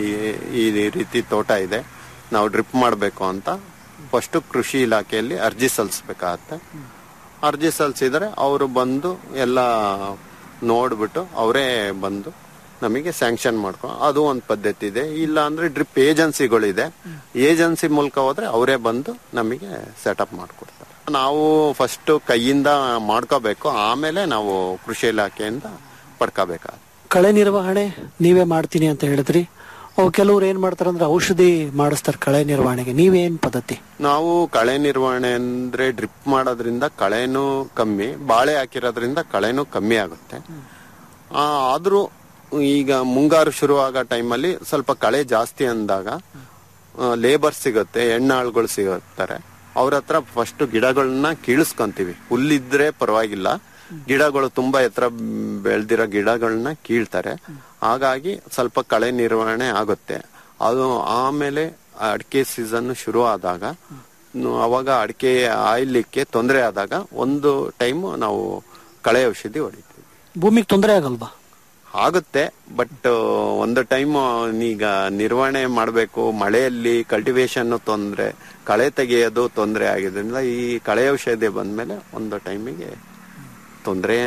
ಈ ರೀತಿ ತೋಟ ಇದೆ ನಾವು ಡ್ರಿಪ್ ಮಾಡಬೇಕು ಅಂತ ಫಸ್ಟ್ ಕೃಷಿ ಇಲಾಖೆಯಲ್ಲಿ ಅರ್ಜಿ ಸಲ್ಲಿಸ್ಬೇಕಾಗತ್ತೆ ಅರ್ಜಿ ಸಲ್ಲಿಸಿದ್ರೆ ಅವರು ಬಂದು ಎಲ್ಲ ನೋಡ್ಬಿಟ್ಟು ಅವರೇ ಬಂದು ನಮಗೆ ಸ್ಯಾಂಕ್ಷನ್ ಮಾಡ್ಕೊ ಅದು ಒಂದು ಪದ್ಧತಿ ಇದೆ ಇಲ್ಲ ಅಂದ್ರೆ ಡ್ರಿಪ್ ಏಜೆನ್ಸಿಗಳಿದೆ ಏಜೆನ್ಸಿ ಮೂಲಕ ಹೋದ್ರೆ ಅವರೇ ಬಂದು ನಮಗೆ ಸೆಟಪ್ ಮಾಡ್ಕೊಡ್ತಾರೆ ನಾವು ಫಸ್ಟ್ ಕೈಯಿಂದ ಮಾಡ್ಕೋಬೇಕು ಆಮೇಲೆ ನಾವು ಕೃಷಿ ಇಲಾಖೆಯಿಂದ ಪಡ್ಕೋಬೇಕಾಗುತ್ತೆ ಕಳೆ ನಿರ್ವಹಣೆ ನೀವೇ ಮಾಡ್ತೀನಿ ಅಂತ ಹೇಳಿದ್ರಿ ಅವು ಕೆಲವ್ರು ಏನ್ ಮಾಡ್ತಾರೆ ಅಂದ್ರೆ ಔಷಧಿ ಮಾಡಿಸ್ತಾರೆ ಕಳೆ ನಿರ್ವಹಣೆಗೆ ನೀವೇನ್ ಪದ್ಧತಿ ನಾವು ಕಳೆ ನಿರ್ವಹಣೆ ಅಂದ್ರೆ ಡ್ರಿಪ್ ಮಾಡೋದ್ರಿಂದ ಕಳೆನೂ ಕಮ್ಮಿ ಬಾಳೆ ಹಾಕಿರೋದ್ರಿಂದ ಕಳೆನೂ ಕಮ್ಮಿ ಆಗುತ್ತೆ ಆ, ಆದ್ರೂ ಈಗ ಮುಂಗಾರು ಶುರು ಆಗೋ ಟೈಮಲ್ಲಿ ಸ್ವಲ್ಪ ಕಳೆ ಜಾಸ್ತಿ ಅಂದಾಗ ಲೇಬರ್ ಸಿಗುತ್ತೆ ಹೆಣ್ಣಾಳುಗಳು ಸಿಗುತ್ತಾರೆ ಅವ್ರ ಹತ್ರ ಫಸ್ಟ್ ಗಿಡಗಳನ್ನ ಕೀಳಿಸ್ಕೊಂತೀವಿ ಹುಲ್ಲಿದ್ರೆ ಪರವಾಗಿಲ್ಲ ಗಿಡಗಳು ತುಂಬಾ ಎತ್ತರ ಬೆಳೆದಿರೋ ಗಿಡಗಳನ್ನ ಕೀಳ್ತಾರೆ ಹಾಗಾಗಿ ಸ್ವಲ್ಪ ಕಳೆ ನಿರ್ವಹಣೆ ಆಗುತ್ತೆ ಅದು ಆಮೇಲೆ ಅಡಿಕೆ ಸೀಸನ್ ಶುರು ಆದಾಗ ನು- ಅವಾಗ ಅಡಿಕೆ ಆಯ್ಲಿಕ್ಕೆ ತೊಂದರೆ ಆದಾಗ ಒಂದು ಟೈಮ್ ನಾವು ಕಳೆ ಔಷಧಿ ಹೊಡಿತೀವಿ ಭೂಮಿಗೆ ತೊಂದರೆ ಆಗಲ್ವಾ ಆಗುತ್ತೆ ಬಟ್ ಒಂದು ಟೈಮ್ ಈಗ ನಿರ್ವಹಣೆ ಮಾಡಬೇಕು ಮಳೆಯಲ್ಲಿ ಕಲ್ಟಿವೇಶನ್ ತೊಂದರೆ ಕಳೆ ತೆಗೆಯೋದು ತೊಂದರೆ ಆಗಿದ್ರಿಂದ ಈ ಕಳೆ ಔಷಧಿ ಬಂದ್ಮೇಲೆ ಒಂದು ಟೈಮಿಗೆ ತೊಂದರೆ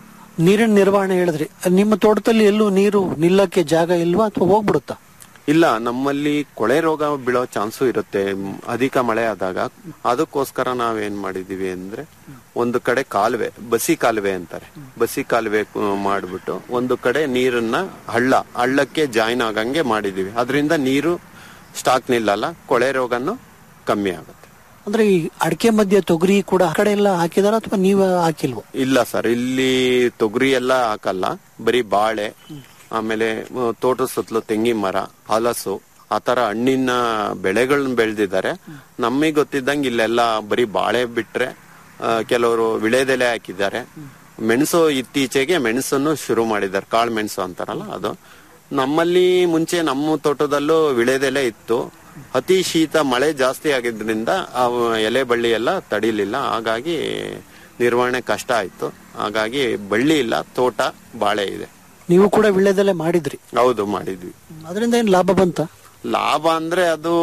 ನೀರಿನ ನಿರ್ವಹಣೆ ಹೇಳಿದ್ರಿ ನಿಮ್ಮ ತೋಟದಲ್ಲಿ ಎಲ್ಲೂ ನೀರು ನಿಲ್ಲಕ್ಕೆ ಜಾಗ ಇಲ್ವಾ ಅಥವಾ ಹೋಗ್ಬಿಡುತ್ತಾ ಇಲ್ಲ ನಮ್ಮಲ್ಲಿ ಕೊಳೆ ರೋಗ ಬೀಳೋ ಚಾನ್ಸು ಇರುತ್ತೆ ಮ್, ಅಧಿಕ ಮಳೆ ಆದಾಗ ಅದಕ್ಕೋಸ್ಕರ ನಾವೇನ್ ಮಾಡಿದೀವಿ ಅಂದ್ರೆ ಒಂದು ಕಡೆ ಕಾಲುವೆ ಬಸಿ ಕಾಲುವೆ ಅಂತಾರೆ ಬಸಿ ಕಾಲುವೆ ಕು- ಮಾಡ್ಬಿಟ್ಟು ಒಂದು ಕಡೆ ನೀರನ್ನ ಹಳ್ಳ ಹಳ್ಳಕ್ಕೆ ಜಾಯಿನ್ ಆಗಂಗೆ ಮಾಡಿದೀವಿ ಅದರಿಂದ ನೀರು ಸ್ಟಾಕ್ ನಿಲ್ಲಲ್ಲ ಕೊಳೆ ರೋಗನು ಕಮ್ಮಿ ಆಗುತ್ತೆ ಅಂದ್ರೆ ಈ ಅಡಿಕೆ ಮಧ್ಯೆ ತೊಗರಿ ಕೂಡ ಆ ಕಡೆ ಎಲ್ಲ ಹಾಕಿದಾರ ಅಥವಾ ನೀವು ಹಾಕಿಲ್ವೋ ಇಲ್ಲ ಸರ್ ಇಲ್ಲಿ ತೊಗರಿ ಎಲ್ಲ ಹಾಕಲ್ಲ ಬರೀ ಬಾಳೆ ಆಮೇಲೆ ಮ, ತೋಟದ ಸುತ್ತಲೂ ತೆಂಗಿನ ಮರ ಹಲಸು ಆ ತರ ಹಣ್ಣಿನ ಬೆಳೆಗಳನ್ನ ಬೆಳೆದಿದ್ದಾರೆ ನಮಗೆ ಗೊತ್ತಿದ್ದಂಗೆ ಇಲ್ಲೆಲ್ಲ ಬರೀ ಬಾಳೆ ಬಿಟ್ರೆ ಆ, ಕೆಲವರು ವಿಳೆದೆಲೆ ಹಾಕಿದ್ದಾರೆ ಮೆಣಸು ಇತ್ತೀಚೆಗೆ ಮೆಣಸನ್ನು ಶುರು ಮಾಡಿದ್ದಾರೆ ಕಾಳು ಮೆಣಸು ಅಂತಾರಲ್ಲ ಅದು ನಮ್ಮಲ್ಲಿ ಮುಂಚೆ ನಮ್ಮ ತೋಟದಲ್ಲೂ ವಿಳೆದೆಲೆ ಇತ್ತು ಅತಿ ಶೀತ ಮಳೆ ಜಾಸ್ತಿ ಆಗಿದ್ರಿಂದ ಆ ಎಲೆ ಬಳ್ಳಿ ಎಲ್ಲ ತಡಿಲಿಲ್ಲ ಹಾಗಾಗಿ ನಿರ್ವಹಣೆ ಕಷ್ಟ ಆಯ್ತು ಹಾಗಾಗಿ ಬಳ್ಳಿ ಇಲ್ಲ ತೋಟ ಬಾಳೆ ಇದೆ ನೀವು ಕೂಡ ವಿಳ್ಯದಲ್ಲೇ ಮಾಡಿದ್ರಿ ಹೌದು ಮಾಡಿದ್ವಿ ಅದರಿಂದ ಏನ್ ಲಾಭ ಬಂತ ಲಾಭ ಅಂದ್ರೆ ಅದು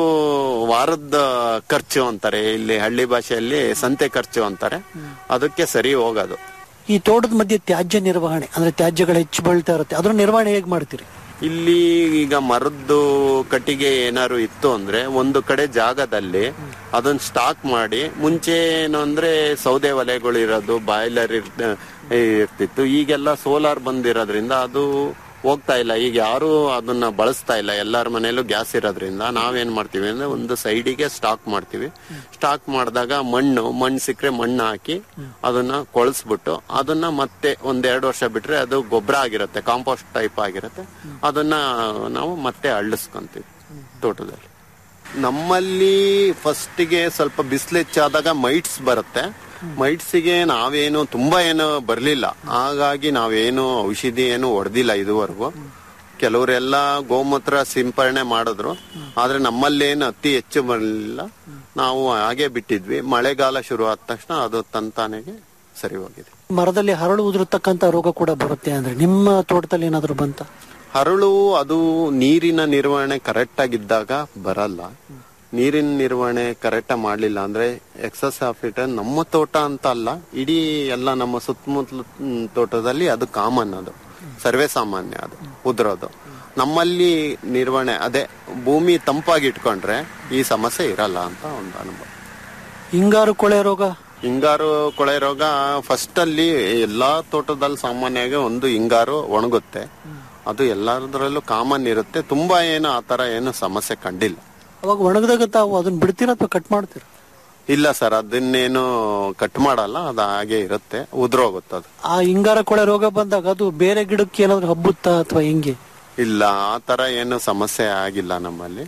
ವಾರದ ಖರ್ಚು ಅಂತಾರೆ ಇಲ್ಲಿ ಹಳ್ಳಿ ಭಾಷೆಯಲ್ಲಿ ಸಂತೆ ಖರ್ಚು ಅಂತಾರೆ ಅದಕ್ಕೆ ಸರಿ ಹೋಗೋದು ಈ ತೋಟದ ಮಧ್ಯೆ ತ್ಯಾಜ್ಯ ನಿರ್ವಹಣೆ ಅಂದ್ರೆ ತ್ಯಾಜ್ಯಗಳು ಹೆಚ್ಚು ಬೀಳ್ತಾ ಇರುತ್ತೆ ಅದ್ರ ನಿರ್ವಹಣೆ ಹೇಗ್ ಮಾಡ್ತೀರಿ ಇಲ್ಲಿ ಈಗ ಮರದ್ದು ಕಟ್ಟಿಗೆ ಏನಾದ್ರು ಇತ್ತು ಅಂದ್ರೆ ಒಂದು ಕಡೆ ಜಾಗದಲ್ಲಿ ಅದನ್ನ ಸ್ಟಾಕ್ ಮಾಡಿ ಮುಂಚೆ ಏನು ಅಂದ್ರೆ ಸೌದೆ ಒಲೆಗಳು ಇರೋದು ಬಾಯ್ಲರ್ ಇರ್ತಿತ್ತು ಈಗೆಲ್ಲ ಸೋಲಾರ್ ಬಂದಿರೋದ್ರಿಂದ ಅದು ಹೋಗ್ತಾ ಇಲ್ಲ ಈಗ ಯಾರು ಅದನ್ನ ಬಳಸ್ತಾ ಇಲ್ಲ ಎಲ್ಲಾರ ಮನೆಯಲ್ಲೂ ಗ್ಯಾಸ್ ಇರೋದ್ರಿಂದ ನಾವೇನ್ ಮಾಡ್ತೀವಿ ಅಂದ್ರೆ ಒಂದು ಸೈಡಿಗೆ ಸ್ಟಾಕ್ ಮಾಡ್ತೀವಿ ಸ್ಟಾಕ್ ಮಾಡಿದಾಗ ಮಣ್ಣು ಮಣ್ಣು ಸಿಕ್ಕರೆ ಮಣ್ಣು ಹಾಕಿ ಅದನ್ನ ಕೊಳಸ್ಬಿಟ್ಟು ಅದನ್ನ ಮತ್ತೆ ಒಂದೆರಡು ವರ್ಷ ಬಿಟ್ರೆ ಅದು ಗೊಬ್ಬರ ಆಗಿರುತ್ತೆ ಕಾಂಪೋಸ್ಟ್ ಟೈಪ್ ಆಗಿರುತ್ತೆ ಅದನ್ನ ನಾವು ಮತ್ತೆ ಅಳ್ಳಿಸ್ಕೊಂತೀವಿ ತೋಟದಲ್ಲಿ ನಮ್ಮಲ್ಲಿ ಫಸ್ಟಿಗೆ ಸ್ವಲ್ಪ ಬಿಸಿಲು ಹೆಚ್ಚಾದಾಗ ಮೈಟ್ಸ್ ಬರುತ್ತೆ ಮೈಟ್ಸಿಗೆ ನಾವೇನು ತುಂಬಾ ಏನು ಬರ್ಲಿಲ್ಲ ಹಾಗಾಗಿ ನಾವೇನು ಔಷಧಿ ಏನು ಹೊಡೆದಿಲ್ಲ ಇದುವರೆಗೂ ಕೆಲವರೆಲ್ಲ ಗೋಮೂತ್ರ ಸಿಂಪರಣೆ ಮಾಡಿದ್ರು ಆದ್ರೆ ನಮ್ಮಲ್ಲೇನು ಅತಿ ಹೆಚ್ಚು ಬರಲಿಲ್ಲ ನಾವು ಹಾಗೆ ಬಿಟ್ಟಿದ್ವಿ ಮಳೆಗಾಲ ಶುರು ಆದ ತಕ್ಷಣ ಅದು ತಂತಾನೆಗೆ ಸರಿ ಹೋಗಿದೆ ಮರದಲ್ಲಿ ಹರಳು ಉದುರತಕ್ಕಂತ ರೋಗ ಕೂಡ ಬರುತ್ತೆ ಅಂದ್ರೆ ನಿಮ್ಮ ತೋಟದಲ್ಲಿ ಏನಾದ್ರು ಬಂತ ಹರಳು ಅದು ನೀರಿನ ನಿರ್ವಹಣೆ ಕರೆಕ್ಟ್ ಆಗಿದ್ದಾಗ ಬರಲ್ಲ ನೀರಿನ ನಿರ್ವಹಣೆ ಕರೆಕ್ಟ್ ಮಾಡ್ಲಿಲ್ಲ ಅಂದ್ರೆ ಎಕ್ಸಸ್ ಆಫ್ ಇಟ್ ನಮ್ಮ ತೋಟ ಅಂತ ಅಲ್ಲ ಇಡೀ ಎಲ್ಲ ನಮ್ಮ ಸುತ್ತಮುತ್ತಲ ತೋಟದಲ್ಲಿ ಅದು ಕಾಮನ್ ಅದು ಸರ್ವೇ ಸಾಮಾನ್ಯ ಅದು ಉದುರೋದು ನಮ್ಮಲ್ಲಿ ನಿರ್ವಹಣೆ ಅದೇ ಭೂಮಿ ತಂಪಾಗಿ ಇಟ್ಕೊಂಡ್ರೆ ಈ ಸಮಸ್ಯೆ ಇರಲ್ಲ ಅಂತ ಒಂದು ಅನುಭವ ಹಿಂಗಾರು ಕೊಳೆ ರೋಗ ಹಿಂಗಾರು ಕೊಳೆ ರೋಗ ಫಸ್ಟ್ ಅಲ್ಲಿ ಎಲ್ಲಾ ತೋಟದಲ್ಲಿ ಸಾಮಾನ್ಯವಾಗಿ ಒಂದು ಹಿಂಗಾರು ಒಣಗುತ್ತೆ ಅದು ಎಲ್ಲದರಲ್ಲೂ ಕಾಮನ್ ಇರುತ್ತೆ ತುಂಬಾ ಏನು ಆತರ ಏನು ಸಮಸ್ಯೆ ಕಂಡಿಲ್ಲ ಅವಾಗ ಒಣಗದಾಗ ತಾವು ಅದನ್ನ ಬಿಡ್ತೀರಾ ಅಥವಾ ಕಟ್ ಮಾಡ್ತೀರಾ ಇಲ್ಲ ಸರ್ ಅದನ್ನೇನು ಕಟ್ ಮಾಡಲ್ಲ ಅದು ಹಾಗೆ ಇರುತ್ತೆ ಉದ್ರೋಗುತ್ತೆ ಅದು ಆ ಹಿಂಗಾರ ಕೊಳೆ ರೋಗ ಬಂದಾಗ ಅದು ಬೇರೆ ಗಿಡಕ್ಕೆ ಏನಾದ್ರು ಹಬ್ಬುತ್ತಾ ಅಥವಾ ಹೆಂಗೆ ಇಲ್ಲ ಆ ತರ ಏನು ಸಮಸ್ಯೆ ಆಗಿಲ್ಲ ನಮ್ಮಲ್ಲಿ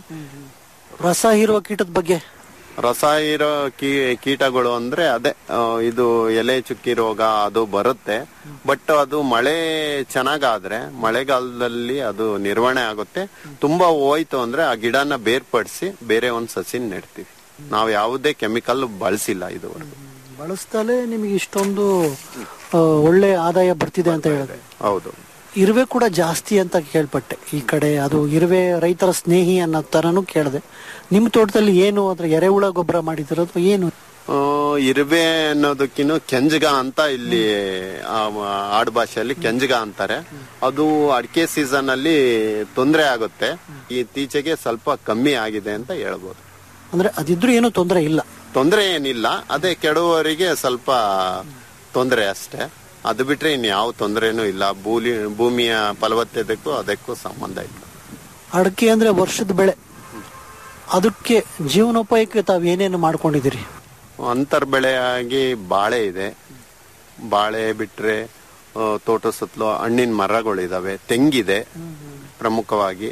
ರಸ ಹೀರುವ ಕೀಟದ ಬಗ್ಗೆ ರಸ ಇರೋ ಕೀ ಕೀಟಗಳು ಅಂದ್ರೆ ಅದೇ ಆ, ಇದು ಎಲೆ ಚುಕ್ಕಿ ರೋಗ ಅದು ಬರುತ್ತೆ ಬಟ್ ಅದು ಮಳೆ ಚೆನ್ನಾಗಾದ್ರೆ ಮಳೆಗಾಲದಲ್ಲಿ ಅದು ನಿರ್ವಹಣೆ ಆಗುತ್ತೆ ತುಂಬಾ ಹೋಯ್ತು ಅಂದ್ರೆ ಆ ಗಿಡನ ಬೇರ್ಪಡಿಸಿ ಬೇರೆ ಒಂದ್ ಸಸಿ ನೆಡ್ತೀವಿ ನಾವು ಯಾವುದೇ ಕೆಮಿಕಲ್ ಬಳಸಿಲ್ಲ ಇದುವರೆಗೂ ಬಳಸ್ದಲೇ ನಿಮಗೆ ಇಷ್ಟೊಂದು ಆ, ಒಳ್ಳೆ ಆದಾಯ ಬರ್ತಿದೆ ಅಂತ ಹೇಳಿದ್ರೆ ಹೌದು ಇರುವೆ ಕೂಡ ಜಾಸ್ತಿ ಅಂತ ಕೇಳ್ಪಟ್ಟೆ ಈ ಕಡೆ ಅದು ಇರುವೆ ರೈತರ ಸ್ನೇಹಿ ಅನ್ನೋ ತರನು ಕೇಳಿದೆ ನಿಮ್ಮ ತೋಟದಲ್ಲಿ ಏನು ಅದ್ರ ಎರೆಹುಳ ಗೊಬ್ಬರ ಮಾಡಿದಿರೋ ಅಥವಾ ಏನು ಆ, ಇರುವೆ ಅನ್ನೋದಕ್ಕಿನ್ನು ಕೆಂಜಗ ಅಂತ ಇಲ್ಲಿ ಆ, ಆಡು ಭಾಷೆಯಲ್ಲಿ ಕೆಂಜಗ ಅಂತಾರೆ ಅದು ಅಡಿಕೆ ಸೀಸನ್ ಅಲ್ಲಿ ತೊಂದರೆ ಆಗುತ್ತೆ ಇತ್ತೀಚೆಗೆ ಸ್ವಲ್ಪ ಕಮ್ಮಿ ಆಗಿದೆ ಅಂತ ಹೇಳ್ಬೋದು ಅಂದ್ರೆ ಅದಿದ್ರು ಏನು ತೊಂದರೆ ಇಲ್ಲ ತೊಂದರೆ ಏನಿಲ್ಲ ಅದೇ ಕೆಡುವವರಿಗೆ ಸ್ವಲ್ಪ ತೊಂದರೆ ಅಷ್ಟೇ ಅದು ಬಿಟ್ರೆ ಇನ್ ಯಾವ ತೊಂದರೆನೂ ಇಲ್ಲ ಭೂಲಿ ಭೂಮಿಯ ಫಲವತ್ತತೆಗೂ ಅದಕ್ಕೂ ಸಂಬಂಧ ಇಲ್ಲ ಅಡಕೆ ಅಂದ್ರೆ ವರ್ಷದ ಬೆಳೆ ಅದಕ್ಕೆ ಜೀವನೋಪಾಯಕ್ಕೆ ತಾವು ಏನೇನು ಮಾಡ್ಕೊಂಡಿದ್ದೀರಿ ಅಂತರ್ ಬೆಳೆಯಾಗಿ ಬಾಳೆ ಇದೆ ಬಾಳೆ ಬಿಟ್ರೆ ಆ, ತೋಟ ಸುತ್ತಲೂ ಹಣ್ಣಿನ ಮರಗಳಿದಾವೆ ತೆಂಗಿದೆ ಪ್ರಮುಖವಾಗಿ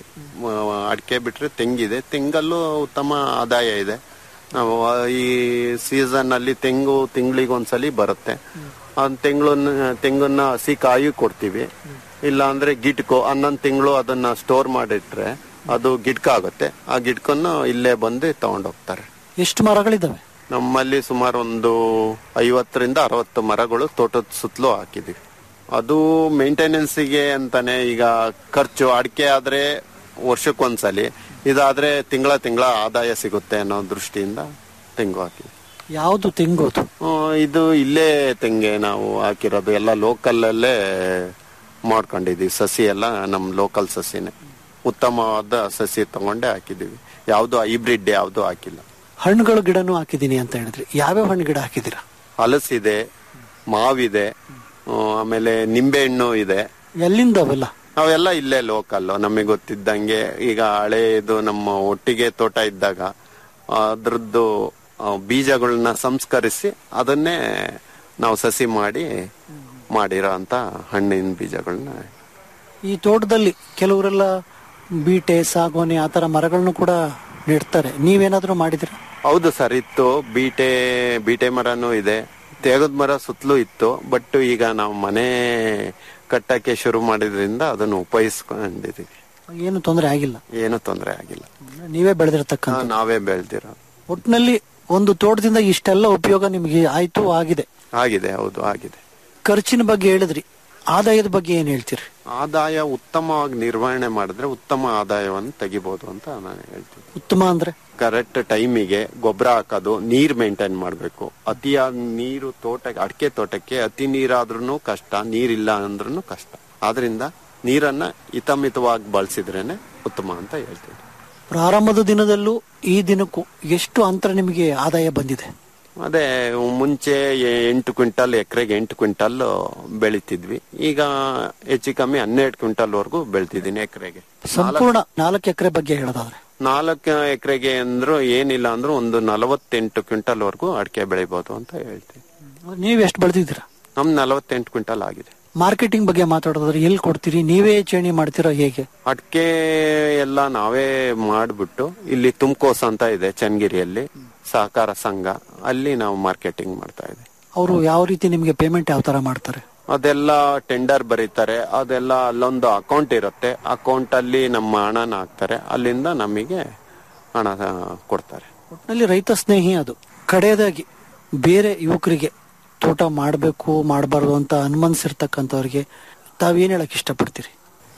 ಅಡಿಕೆ ಬಿಟ್ರೆ ತೆಂಗಿದೆ ತೆಂಗಲ್ಲೂ ಉತ್ತಮ ಆದಾಯ ಇದೆ ನಾವು ಆ, ಈ ಸೀಸನ್ ಅಲ್ಲಿ ತೆಂಗು ತಿಂಗಳಿಗೆ ಒಂದ್ಸಲಿ ಬರುತ್ತೆ ಆ ತೆಂಗಳನ್ನ ತೆಂಗನ್ನ ಹಸಿ ಕಾಯಿ ಕೊಡ್ತೀವಿ ಇಲ್ಲ ಅಂದ್ರೆ ಗಿಟ್ಕೋ ಹನ್ನೊಂದು ತಿಂಗಳು ಅದನ್ನ ಸ್ಟೋರ್ ಮಾಡಿಟ್ರೆ ಅದು ಗಿಡ್ಕ ಆಗುತ್ತೆ ಆ ಗಿಡ್ಕನ್ನು ಇಲ್ಲೇ ಬಂದು ತಗೊಂಡೋಗ್ತಾರೆ ಎಷ್ಟು ಮರಗಳಿದಾವೆ ನಮ್ಮಲ್ಲಿ ಸುಮಾರು ಒಂದು ಐವತ್ತರಿಂದ ಅರವತ್ತು ಮರಗಳು ತೋಟದ ಸುತ್ತಲೂ ಹಾಕಿದೀವಿ ಅದು ಮೇಂಟೆನೆನ್ಸಿಗೆ ಅಂತಾನೆ ಈಗ ಖರ್ಚು ಅಡಿಕೆ ಆದ್ರೆ ವರ್ಷಕ್ಕೊಂದ್ಸಲಿ ಇದಾದ್ರೆ ತಿಂಗಳ ತಿಂಗಳ ಆದಾಯ ಸಿಗುತ್ತೆ ಅನ್ನೋ ದೃಷ್ಟಿಯಿಂದ ತೆಂಗು ಹಾಕಿದ್ವಿ ಯಾವುದು ತೆಂಗು ಅದು ಆ, ಇದು ಇಲ್ಲೇ ತೆಂಗೆ ನಾವು ಹಾಕಿರೋದು ಎಲ್ಲ ಲೋಕಲ್ ಅಲ್ಲೇ ಮಾಡ್ಕೊಂಡಿದೀವಿ ಸಸಿ ಎಲ್ಲ ನಮ್ ಲೋಕಲ್ ಸಸಿನೇ ಉತ್ತಮವಾದ ಸಸಿ ತಗೊಂಡೇ ಹಾಕಿದೀವಿ ಯಾವ್ದು ಹೈಬ್ರಿಡ್ ಯಾವ್ದು ಹಾಕಿಲ್ಲ ಹಣ್ಣುಗಳ ಗಿಡನೂ ಹಾಕಿದೀನಿ ಅಂತ ಹೇಳಿದ್ರಿ ಯಾವ್ಯಾವ ಹಣ್ಣು ಗಿಡ ಹಾಕಿದ್ದೀರಾ ಹಲಸಿದೆ ಮಾವಿದೆ ಆ, ಆಮೇಲೆ ನಿಂಬೆ ಹಣ್ಣು ಇದೆ ಎಲ್ಲಿಂದ ಅವೆಲ್ಲ ಅವೆಲ್ಲ ಇಲ್ಲೇ ಲೋಕಲ್ ನಮಗೆ ಗೊತ್ತಿದ್ದಂಗೆ ಈಗ ಹಳೇದು ನಮ್ಮ ಒಟ್ಟಿಗೆ ತೋಟ ಇದ್ದಾಗ ಅದ್ರದ್ದು ಆ, ಬೀಜಗಳನ್ನ ಸಂಸ್ಕರಿಸಿ ಅದನ್ನೇ ನಾವು ಸಸಿ ಮಾಡಿ ಮಾಡಿರೋ ಅಂತ ಹಣ್ಣಿನ ಬೀಜಗಳನ್ನ ಈ ತೋಟದಲ್ಲಿ ಕೆಲವರೆಲ್ಲ ಬೀಟೆ ಸಾಗೋನೆ ಆ ತರ ಮರಗಳನ್ನು ಕೂಡ ನೆಡ್ತಾರೆ ನೀವೇನಾದ್ರೂ ಮಾಡಿದಿರ ಹೌದು ಸರ್ ಇತ್ತು ಬೀಟೆ ಬೀಟೆ ಮರನೂ ಇದೆ ತೇಗದ ಮರ ಸುತ್ತಲೂ ಇತ್ತು ಬಟ್ ಈಗ ನಾವು ಮನೆ ಕಟ್ಟಕ್ಕೆ ಶುರು ಮಾಡಿದ್ರಿಂದ ಅದನ್ನು ಉಪಯೋಗಿಸ್ಕೊಂಡಿದೀವಿ ಏನು ತೊಂದರೆ ಆಗಿಲ್ಲ ಏನು ತೊಂದರೆ ಆಗಿಲ್ಲ ನೀವೇ ಬೆಳೆದಿರತಕ್ಕಂಥ ಹಾ, ನಾವೇ ಬೆಳ್ದಿರೋ ಒಟ್ಟಿನಲ್ಲಿ ಒಂದು ತೋಟದಿಂದ ಇಷ್ಟೆಲ್ಲ ಉಪಯೋಗ ನಿಮಗೆ ಆಯ್ತು ಆಗಿದೆ ಆಗಿದೆ ಹೌದು ಆಗಿದೆ ಖರ್ಚಿನ ಬಗ್ಗೆ ಹೇಳಿದ್ರಿ ಆದಾಯದ ಬಗ್ಗೆ ಏನ್ ಹೇಳ್ತೀರಿ ಆದಾಯ ಉತ್ತಮವಾಗಿ ನಿರ್ವಹಣೆ ಮಾಡಿದ್ರೆ ಉತ್ತಮ ಆದಾಯವನ್ನು ತೆಗಿಬಹುದು ಅಂತ ನಾನು ಹೇಳ್ತೀನಿ ಉತ್ತಮ ಅಂದ್ರೆ ಕರೆಕ್ಟ್ ಟೈಮಿಗೆ ಗೊಬ್ಬರ ಹಾಕೋದು ನೀರ್ ಮೇಂಟೈನ್ ಮಾಡಬೇಕು ಅತಿಯಾದ ನೀರು ತೋಟಕ್ಕೆ ಅಡಿಕೆ ತೋಟಕ್ಕೆ ಅತಿ ನೀರಾದ್ರೂ ಕಷ್ಟ ನೀರಿಲ್ಲ ಅಂದ್ರೂ ಕಷ್ಟ ಆದ್ರಿಂದ ನೀರನ್ನ ಹಿತಮಿತವಾಗಿ ಬಳಸಿದ್ರೇನೆ ಉತ್ತಮ ಅಂತ ಹೇಳ್ತೀನಿ ಪ್ರಾರಂಭದ ದಿನದಲ್ಲೂ ಈ ದಿನಕ್ಕೂ ಎಷ್ಟು ಅಂತರ ನಿಮಗೆ ಆದಾಯ ಬಂದಿದೆ ಅದೇ ಮುಂಚೆ ಎ- ಎಂಟು ಕ್ವಿಂಟಲ್ ಎಕರೆಗೆ ಎಂಟು ಕ್ವಿಂಟಲ್ ಬೆಳಿತಿದ್ವಿ ಈಗ ಹೆಚ್ಚು ಕಮ್ಮಿ ಹನ್ನೆರಡು ಕ್ವಿಂಟಲ್ ವರೆಗೂ ಬೆಳ್ತಿದ್ದೀನಿ ಎಕರೆಗೆ ಸಂಪೂರ್ಣ ನಾಲ್ಕು ಎಕರೆ ಬಗ್ಗೆ ಹೇಳೋದಾದ್ರೆ ನಾಲ್ಕು ಎಕರೆಗೆ ಅಂದ್ರು ಏನಿಲ್ಲ ಅಂದ್ರೂ ಒಂದು ನಲವತ್ತೆಂಟು ಕ್ವಿಂಟಲ್ ವರೆಗೂ ಅಡಿಕೆ ಬೆಳಿಬಹುದು ಅಂತ ಹೇಳ್ತೀನಿ ನೀವ್ ಎಷ್ಟು ಬೆಳೆದಿದ್ದೀರಾ ನಮ್ ನಲವತ್ತೆಂಟು ಕ್ವಿಂಟಲ್ ಆಗಿದೆ ಮಾರ್ಕೆಟಿಂಗ್ ಬಗ್ಗೆ ಮಾತಾಡೋದಾದ್ರೆ ಎಲ್ಲಿ ಕೊಡ್ತೀರಿ ನೀವೇ ಚೇಣಿ ಮಾಡ್ತೀರಾ ಹೇಗೆ ಅಡಿಕೆ ಎಲ್ಲ ನಾವೇ ಮಾಡ್ಬಿಟ್ಟು ಇಲ್ಲಿ ತುಮಕೋಸ್ ಅಂತ ಇದೆ ಚನ್ನಗಿರಿಯಲ್ಲಿ ಸಹಕಾರ ಸಂಘ ಅಲ್ಲಿ ನಾವು ಮಾರ್ಕೆಟಿಂಗ್ ಮಾಡ್ತಾ ಇದ್ದೀವಿ ಅವರು ಯಾವ ರೀತಿ ನಿಮ್ಗೆ ಪೇಮೆಂಟ್ ಯಾವ ತರ ಮಾಡ್ತಾರೆ ಅದೆಲ್ಲ ಟೆಂಡರ್ ಬರೀತಾರೆ ಅದೆಲ್ಲ ಅಲ್ಲೊಂದು ಅಕೌಂಟ್ ಇರುತ್ತೆ ಅಕೌಂಟ್ ಅಲ್ಲಿ ನಮ್ಮ ಹಣನ ಹಾಕ್ತಾರೆ ಅಲ್ಲಿಂದ ನಮಗೆ ಹಣ ಆ, ಕೊಡ್ತಾರೆ ಒಟ್ಟಿನಲ್ಲಿ ರೈತ ಸ್ನೇಹಿ ಅದು ಕಡೆಯದಾಗಿ ಬೇರೆ ಯುವಕರಿಗೆ ತೋಟ ಮಾಡಬೇಕು ಮಾಡಬಾರ್ದು ಅಂತ ಅನುಮಾನಿಸಿರ್ತಕ್ಕಂಥವ್ರಿಗೆ ತಾವೇನ್ ಹೇಳಕ್ ಇಷ್ಟಪಡ್ತೀರಿ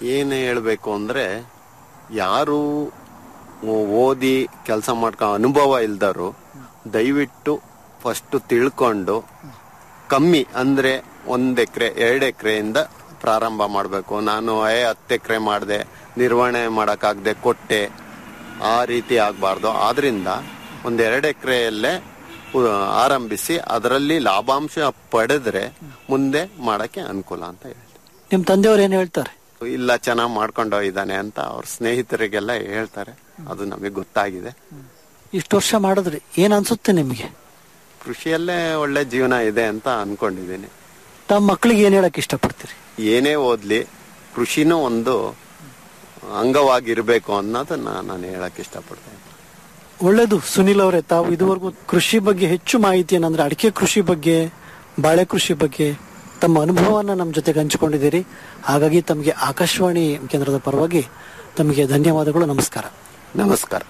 ಏನು ಹೇಳಬೇಕು ಅಂದ್ರೆ ಯಾರು ಓ- ಓದಿ ಕೆಲಸ ಮಾಡ್ಕೊ ಅನುಭವ ಇಲ್ದರು ದಯವಿಟ್ಟು ಫಸ್ಟ್ ತಿಳ್ಕೊಂಡು ಕಮ್ಮಿ ಅಂದ್ರೆ ಒಂದ್ ಎಕರೆ ಎರಡು ಎಕರೆಯಿಂದ ಪ್ರಾರಂಭ ಮಾಡಬೇಕು ನಾನು ಏ ಹತ್ತು ಎಕರೆ ಮಾಡಿದೆ ನಿರ್ವಹಣೆ ಮಾಡೋಕ್ಕಾಗದೆ ಕೊಟ್ಟೆ ಆ ರೀತಿ ಆಗಬಾರ್ದು ಆದ್ರಿಂದ ಒಂದ್ ಎರಡು ಎಕರೆಯಲ್ಲೇ ಆರಂಭಿಸಿ ಅದರಲ್ಲಿ ಲಾಭಾಂಶ ಪಡೆದ್ರೆ ಮುಂದೆ ಮಾಡಕ್ಕೆ ಅನುಕೂಲ ಅಂತ ಹೇಳಿ ನಿಮ್ ತಂದೆಯವ್ರು ಏನ್ ಹೇಳ್ತಾರೆ ಇಲ್ಲ ಚೆನ್ನಾಗಿ ಮಾಡ್ಕೊಂಡು ಹೋಗಿದ್ದಾನೆ ಅಂತ ಅವ್ರ ಸ್ನೇಹಿತರಿಗೆಲ್ಲ ಹೇಳ್ತಾರೆ ಅದು ನಮಗೆ ಗೊತ್ತಾಗಿದೆ ಇಷ್ಟು ವರ್ಷ ಮಾಡಿದ್ರಿ ಏನ್ ಅನ್ಸುತ್ತೆ ನಿಮ್ಗೆ ಕೃಷಿಯಲ್ಲೇ ಒಳ್ಳೆ ಜೀವನ ಇದೆ ಅಂತ ಅನ್ಕೊಂಡಿದ್ದೀನಿ ತಮ್ಮ ಮಕ್ಕಳಿಗೆ ಏನ್ ಹೇಳಕ್ ಇಷ್ಟಪಡ್ತೀರಿ ಏನೇ ಓದ್ಲಿ ಕೃಷಿನೂ ಒಂದು ಅಂಗವಾಗಿರ್ಬೇಕು ಅನ್ನೋದನ್ನ ನಾನು ಹೇಳಕ್ ಇಷ್ಟಪಡ್ತೇನೆ ಒಳ್ಳೇದು ಸುನಿಲ್ ಅವರೇ ತಾವು ಇದುವರೆಗೂ ಕೃಷಿ ಬಗ್ಗೆ ಹೆಚ್ಚು ಮಾಹಿತಿ ಏನಂದ್ರೆ ಅಡಿಕೆ ಕೃಷಿ ಬಗ್ಗೆ ಬಾಳೆ ಕೃಷಿ ಬಗ್ಗೆ ತಮ್ಮ ಅನುಭವವನ್ನ ನಮ್ಮ ಜೊತೆಗೆ ಹಂಚಿಕೊಂಡಿದ್ದೀರಿ ಹಾಗಾಗಿ ತಮಗೆ ಆಕಾಶವಾಣಿ ಕೇಂದ್ರದ ಪರವಾಗಿ ತಮಗೆ ಧನ್ಯವಾದಗಳು ನಮಸ್ಕಾರ ನಮಸ್ಕಾರ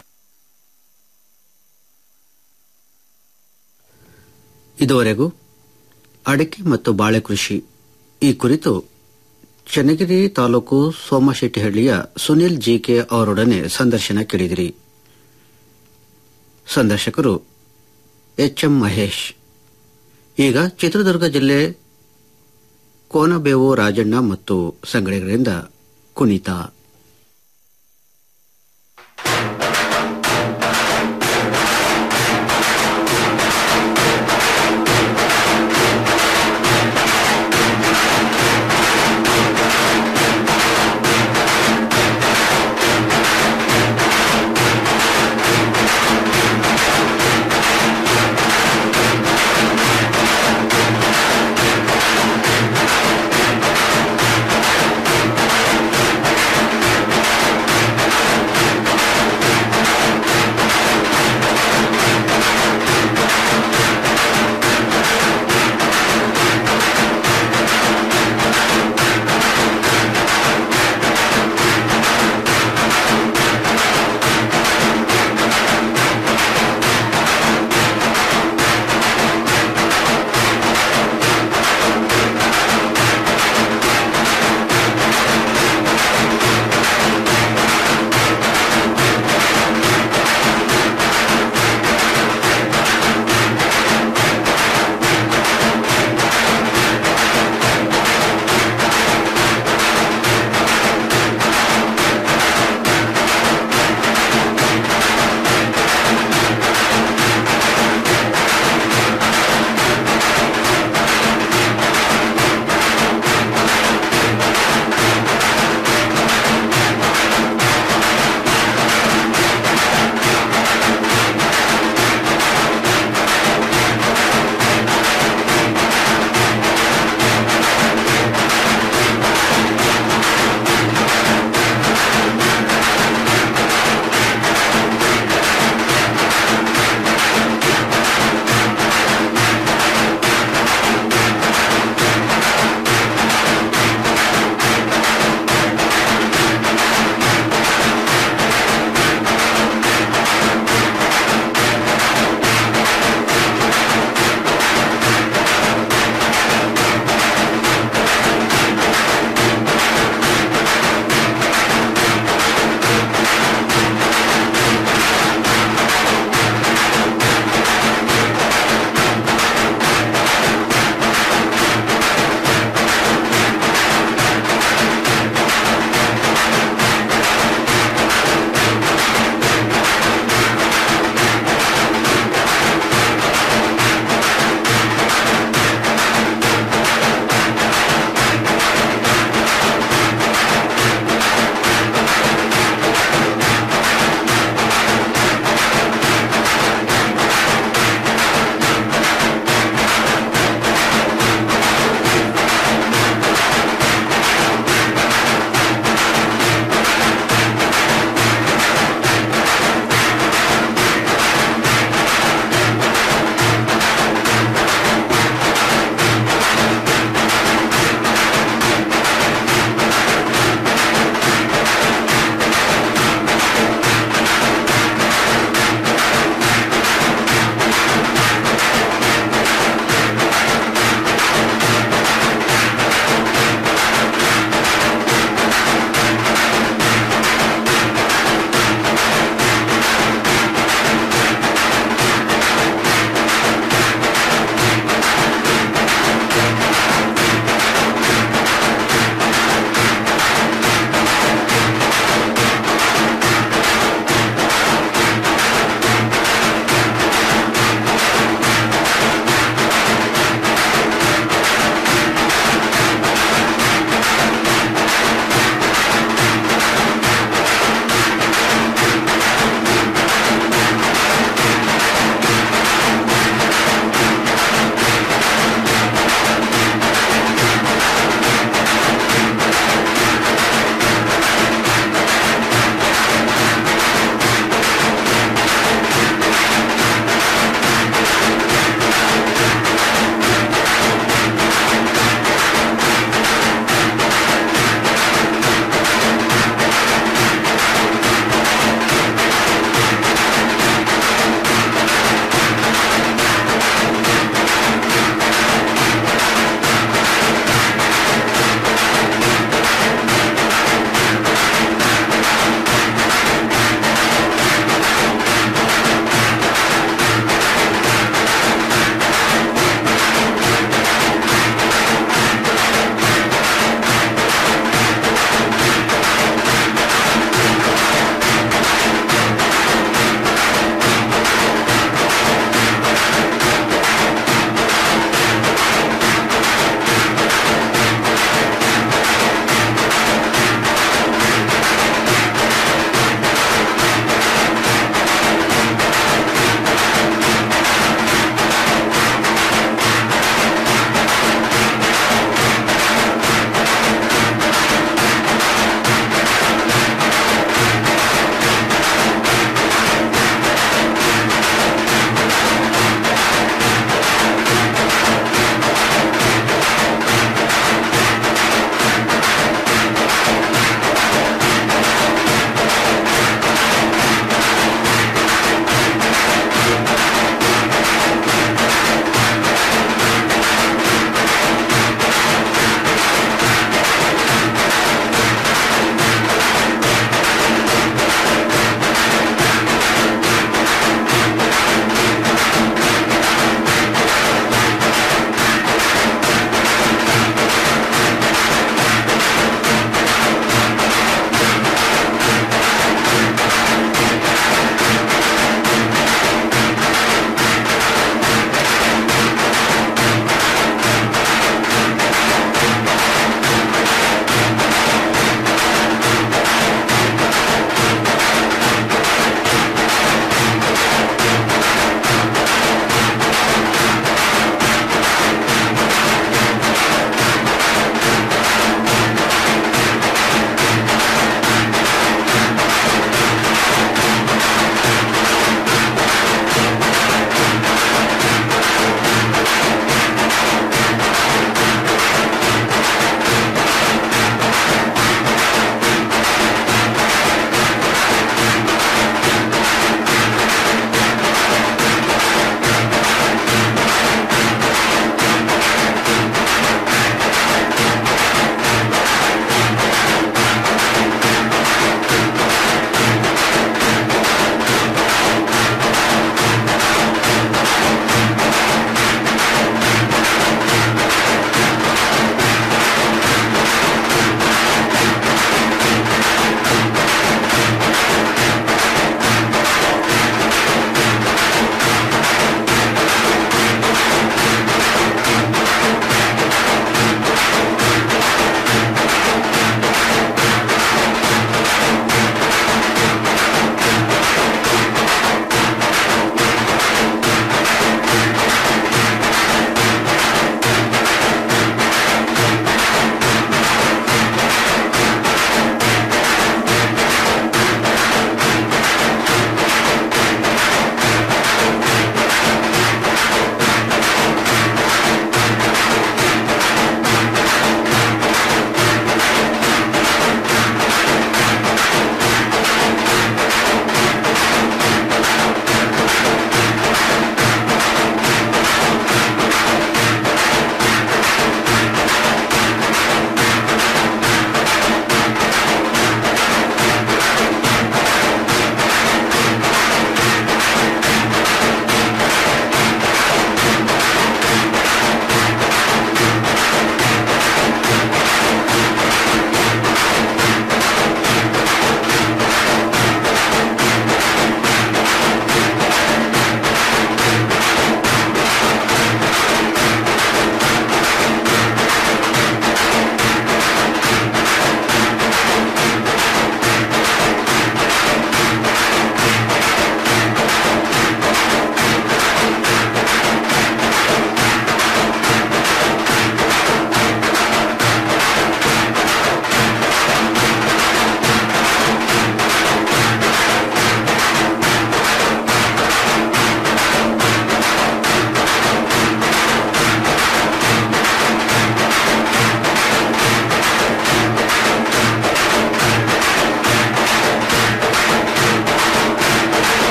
ಇದುವರೆಗೂ ಅಡಿಕೆ ಮತ್ತು ಬಾಳೆ ಕೃಷಿ ಈ ಕುರಿತು ಚನ್ನಗಿರಿ ತಾಲೂಕು ಸೋಮಶೆಟ್ಟಿಹಳ್ಳಿಯ ಸುನಿಲ್ ಜಿಕೆ ಅವರೊಡನೆ ಸಂದರ್ಶನ ಕೇಳಿದಿರಿ ಸಂದರ್ಶಕರು ಎಚ್ಎಂ ಮಹೇಶ್ ಈಗ ಚಿತ್ರದುರ್ಗ ಜಿಲ್ಲೆ ಕೋನಬೇವು ರಾಜಣ್ಣ ಮತ್ತು ಸಂಗಡಿಗರಿಂದ ಕುಣಿತ Thank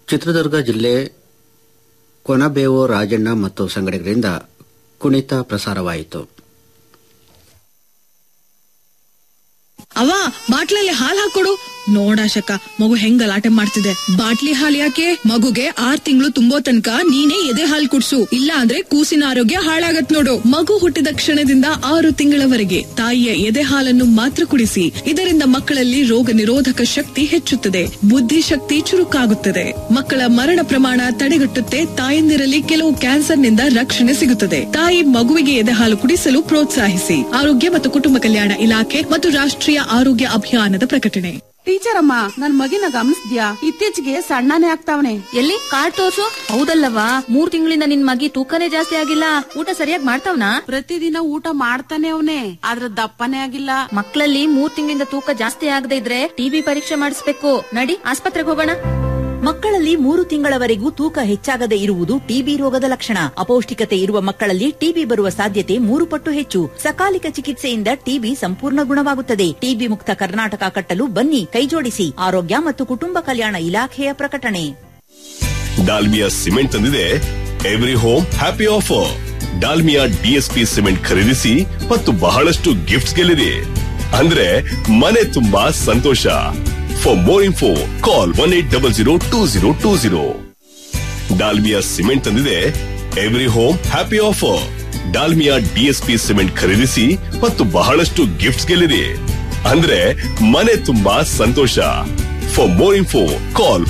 ಚಿತ್ರದುರ್ಗ ಜಿಲ್ಲೆ ಕೊನಬೇವು ರಾಜಣ್ಣ ಮತ್ತು ಸಂಗಡಿಗರಿಂದ ಕುಣಿತ ಪ್ರಸಾರವಾಯಿತು ಅವ ಬಾಟ್ಲಲ್ಲಿ ಹಾಲ್ ಹಾಕೊಡು ನೋಡಾಶಕ ಮಗು ಹೆಂಗ್ ಗಲಾಟೆ ಮಾಡ್ತಿದೆ ಬಾಟ್ಲಿ ಹಾಲ್ ಯಾಕೆ ಮಗುಗೆ ಆರ್ ತಿಂಗಳು ತುಂಬೋ ತನಕ ನೀನೇ ಎದೆ ಹಾಲ್ ಕುಡ್ಸು ಇಲ್ಲ ಅಂದ್ರೆ ಕೂಸಿನ ಆರೋಗ್ಯ ಹಾಳಾಗತ್ ನೋಡು ಮಗು ಹುಟ್ಟಿದ ಕ್ಷಣದಿಂದ ಆರು ತಿಂಗಳವರೆಗೆ ತಾಯಿಯ ಎದೆ ಹಾಲನ್ನು ಮಾತ್ರ ಕುಡಿಸಿ ಇದರಿಂದ ಮಕ್ಕಳಲ್ಲಿ ರೋಗ ನಿರೋಧಕ ಶಕ್ತಿ ಹೆಚ್ಚುತ್ತದೆ ಬುದ್ಧಿಶಕ್ತಿ ಚುರುಕಾಗುತ್ತದೆ ಮಕ್ಕಳ ಮರಣ ಪ್ರಮಾಣ ತಡೆಗಟ್ಟುತ್ತೆ ತಾಯಂದಿರಲ್ಲಿ ಕೆಲವು ಕ್ಯಾನ್ಸರ್ನಿಂದ ರಕ್ಷಣೆ ಸಿಗುತ್ತದೆ ತಾಯಿ ಮಗುವಿಗೆ ಎದೆ ಹಾಲು ಕುಡಿಸಲು ಪ್ರೋತ್ಸಾಹಿಸಿ ಆರೋಗ್ಯ ಮತ್ತು ಕುಟುಂಬ ಕಲ್ಯಾಣ ಇಲಾಖೆ ಮತ್ತು ರಾಷ್ಟ್ರೀಯ ಆರೋಗ್ಯ ಅಭಿಯಾನದ ಪ್ರಕಟಣೆ ಟೀಚರ್ ಅಮ್ಮ ನನ್ ಮಗಿನ ಗಮನಿಸ್ದ್ಯಾ ಇತ್ತೀಚೆಗೆ ಸಣ್ಣನೇ ಆಗ್ತಾವನೆ ಎಲ್ಲಿ ಕಾರ್ಡ್ ತೋರ್ಸು ಹೌದಲ್ಲವಾ ಮೂರ್ ತಿಂಗಳಿಂದ ನಿನ್ ಮಗಿ ತೂಕನೇ ಜಾಸ್ತಿ ಆಗಿಲ್ಲ ಊಟ ಸರಿಯಾಗಿ ಮಾಡ್ತಾವ್ನಾ ಪ್ರತಿದಿನ ಊಟ ಮಾಡ್ತಾನೆ ಅವನೇ ಆದ್ರ ದಪ್ಪನೇ ಆಗಿಲ್ಲ ಮಕ್ಕಳಲ್ಲಿ ಮೂರ್ ತಿಂಗಳಿಂದ ತೂಕ ಜಾಸ್ತಿ ಆಗದೆ ಇದ್ರೆ ಟಿಬಿ ಪರೀಕ್ಷೆ ಮಾಡಿಸ್ಬೇಕು ನಡಿ ಆಸ್ಪತ್ರೆಗೆ ಹೋಗೋಣ ಮಕ್ಕಳಲ್ಲಿ ಮೂರು ತಿಂಗಳವರೆಗೂ ತೂಕ ಹೆಚ್ಚಾಗದೆ ಇರುವುದು ಟಿಬಿ ರೋಗದ ಲಕ್ಷಣ ಅಪೌಷ್ಟಿಕತೆ ಇರುವ ಮಕ್ಕಳಲ್ಲಿ ಟಿಬಿ ಬರುವ ಸಾಧ್ಯತೆ ಮೂರು ಪಟ್ಟು ಹೆಚ್ಚು ಸಕಾಲಿಕ ಚಿಕಿತ್ಸೆಯಿಂದ ಟಿಬಿ ಸಂಪೂರ್ಣ ಗುಣವಾಗುತ್ತದೆ ಟಿಬಿ ಮುಕ್ತ ಕರ್ನಾಟಕ ಕಟ್ಟಲು ಬನ್ನಿ ಕೈಜೋಡಿಸಿ ಆರೋಗ್ಯ ಮತ್ತು ಕುಟುಂಬ ಕಲ್ಯಾಣ ಇಲಾಖೆಯ ಪ್ರಕಟಣೆ ಡಾಲ್ಮಿಯಾ ಸಿಮೆಂಟ್ ತಂದಿದೆ every home happy offer Dalmia DSP cement ಖರೀದಿಸಿ ಮತ್ತು ಬಹಳಷ್ಟು ಗಿಫ್ಟ್ಸ್ ಗೆಲ್ಲಿರಿ ಅಂದ್ರೆ ಮನೆ ತುಂಬಾ ಸಂತೋಷ for more info call one eight double zero two zero two zero Dalmia cement ತಂದಿದೆ every home happy offer Dalmia DSP cement ಖರೀದಿಸಿ ಮತ್ತು ಬಹಳಷ್ಟು ಗಿಫ್ಟ್ಸ್ ಗೆಲ್ಲಿರಿ ಅಂದ್ರೆ ಮನೆ ತುಂಬಾ ಸಂತೋಷ ಫಾರ್ ಮೋರ್ ಇನ್ಫೋ ಕಾಲ್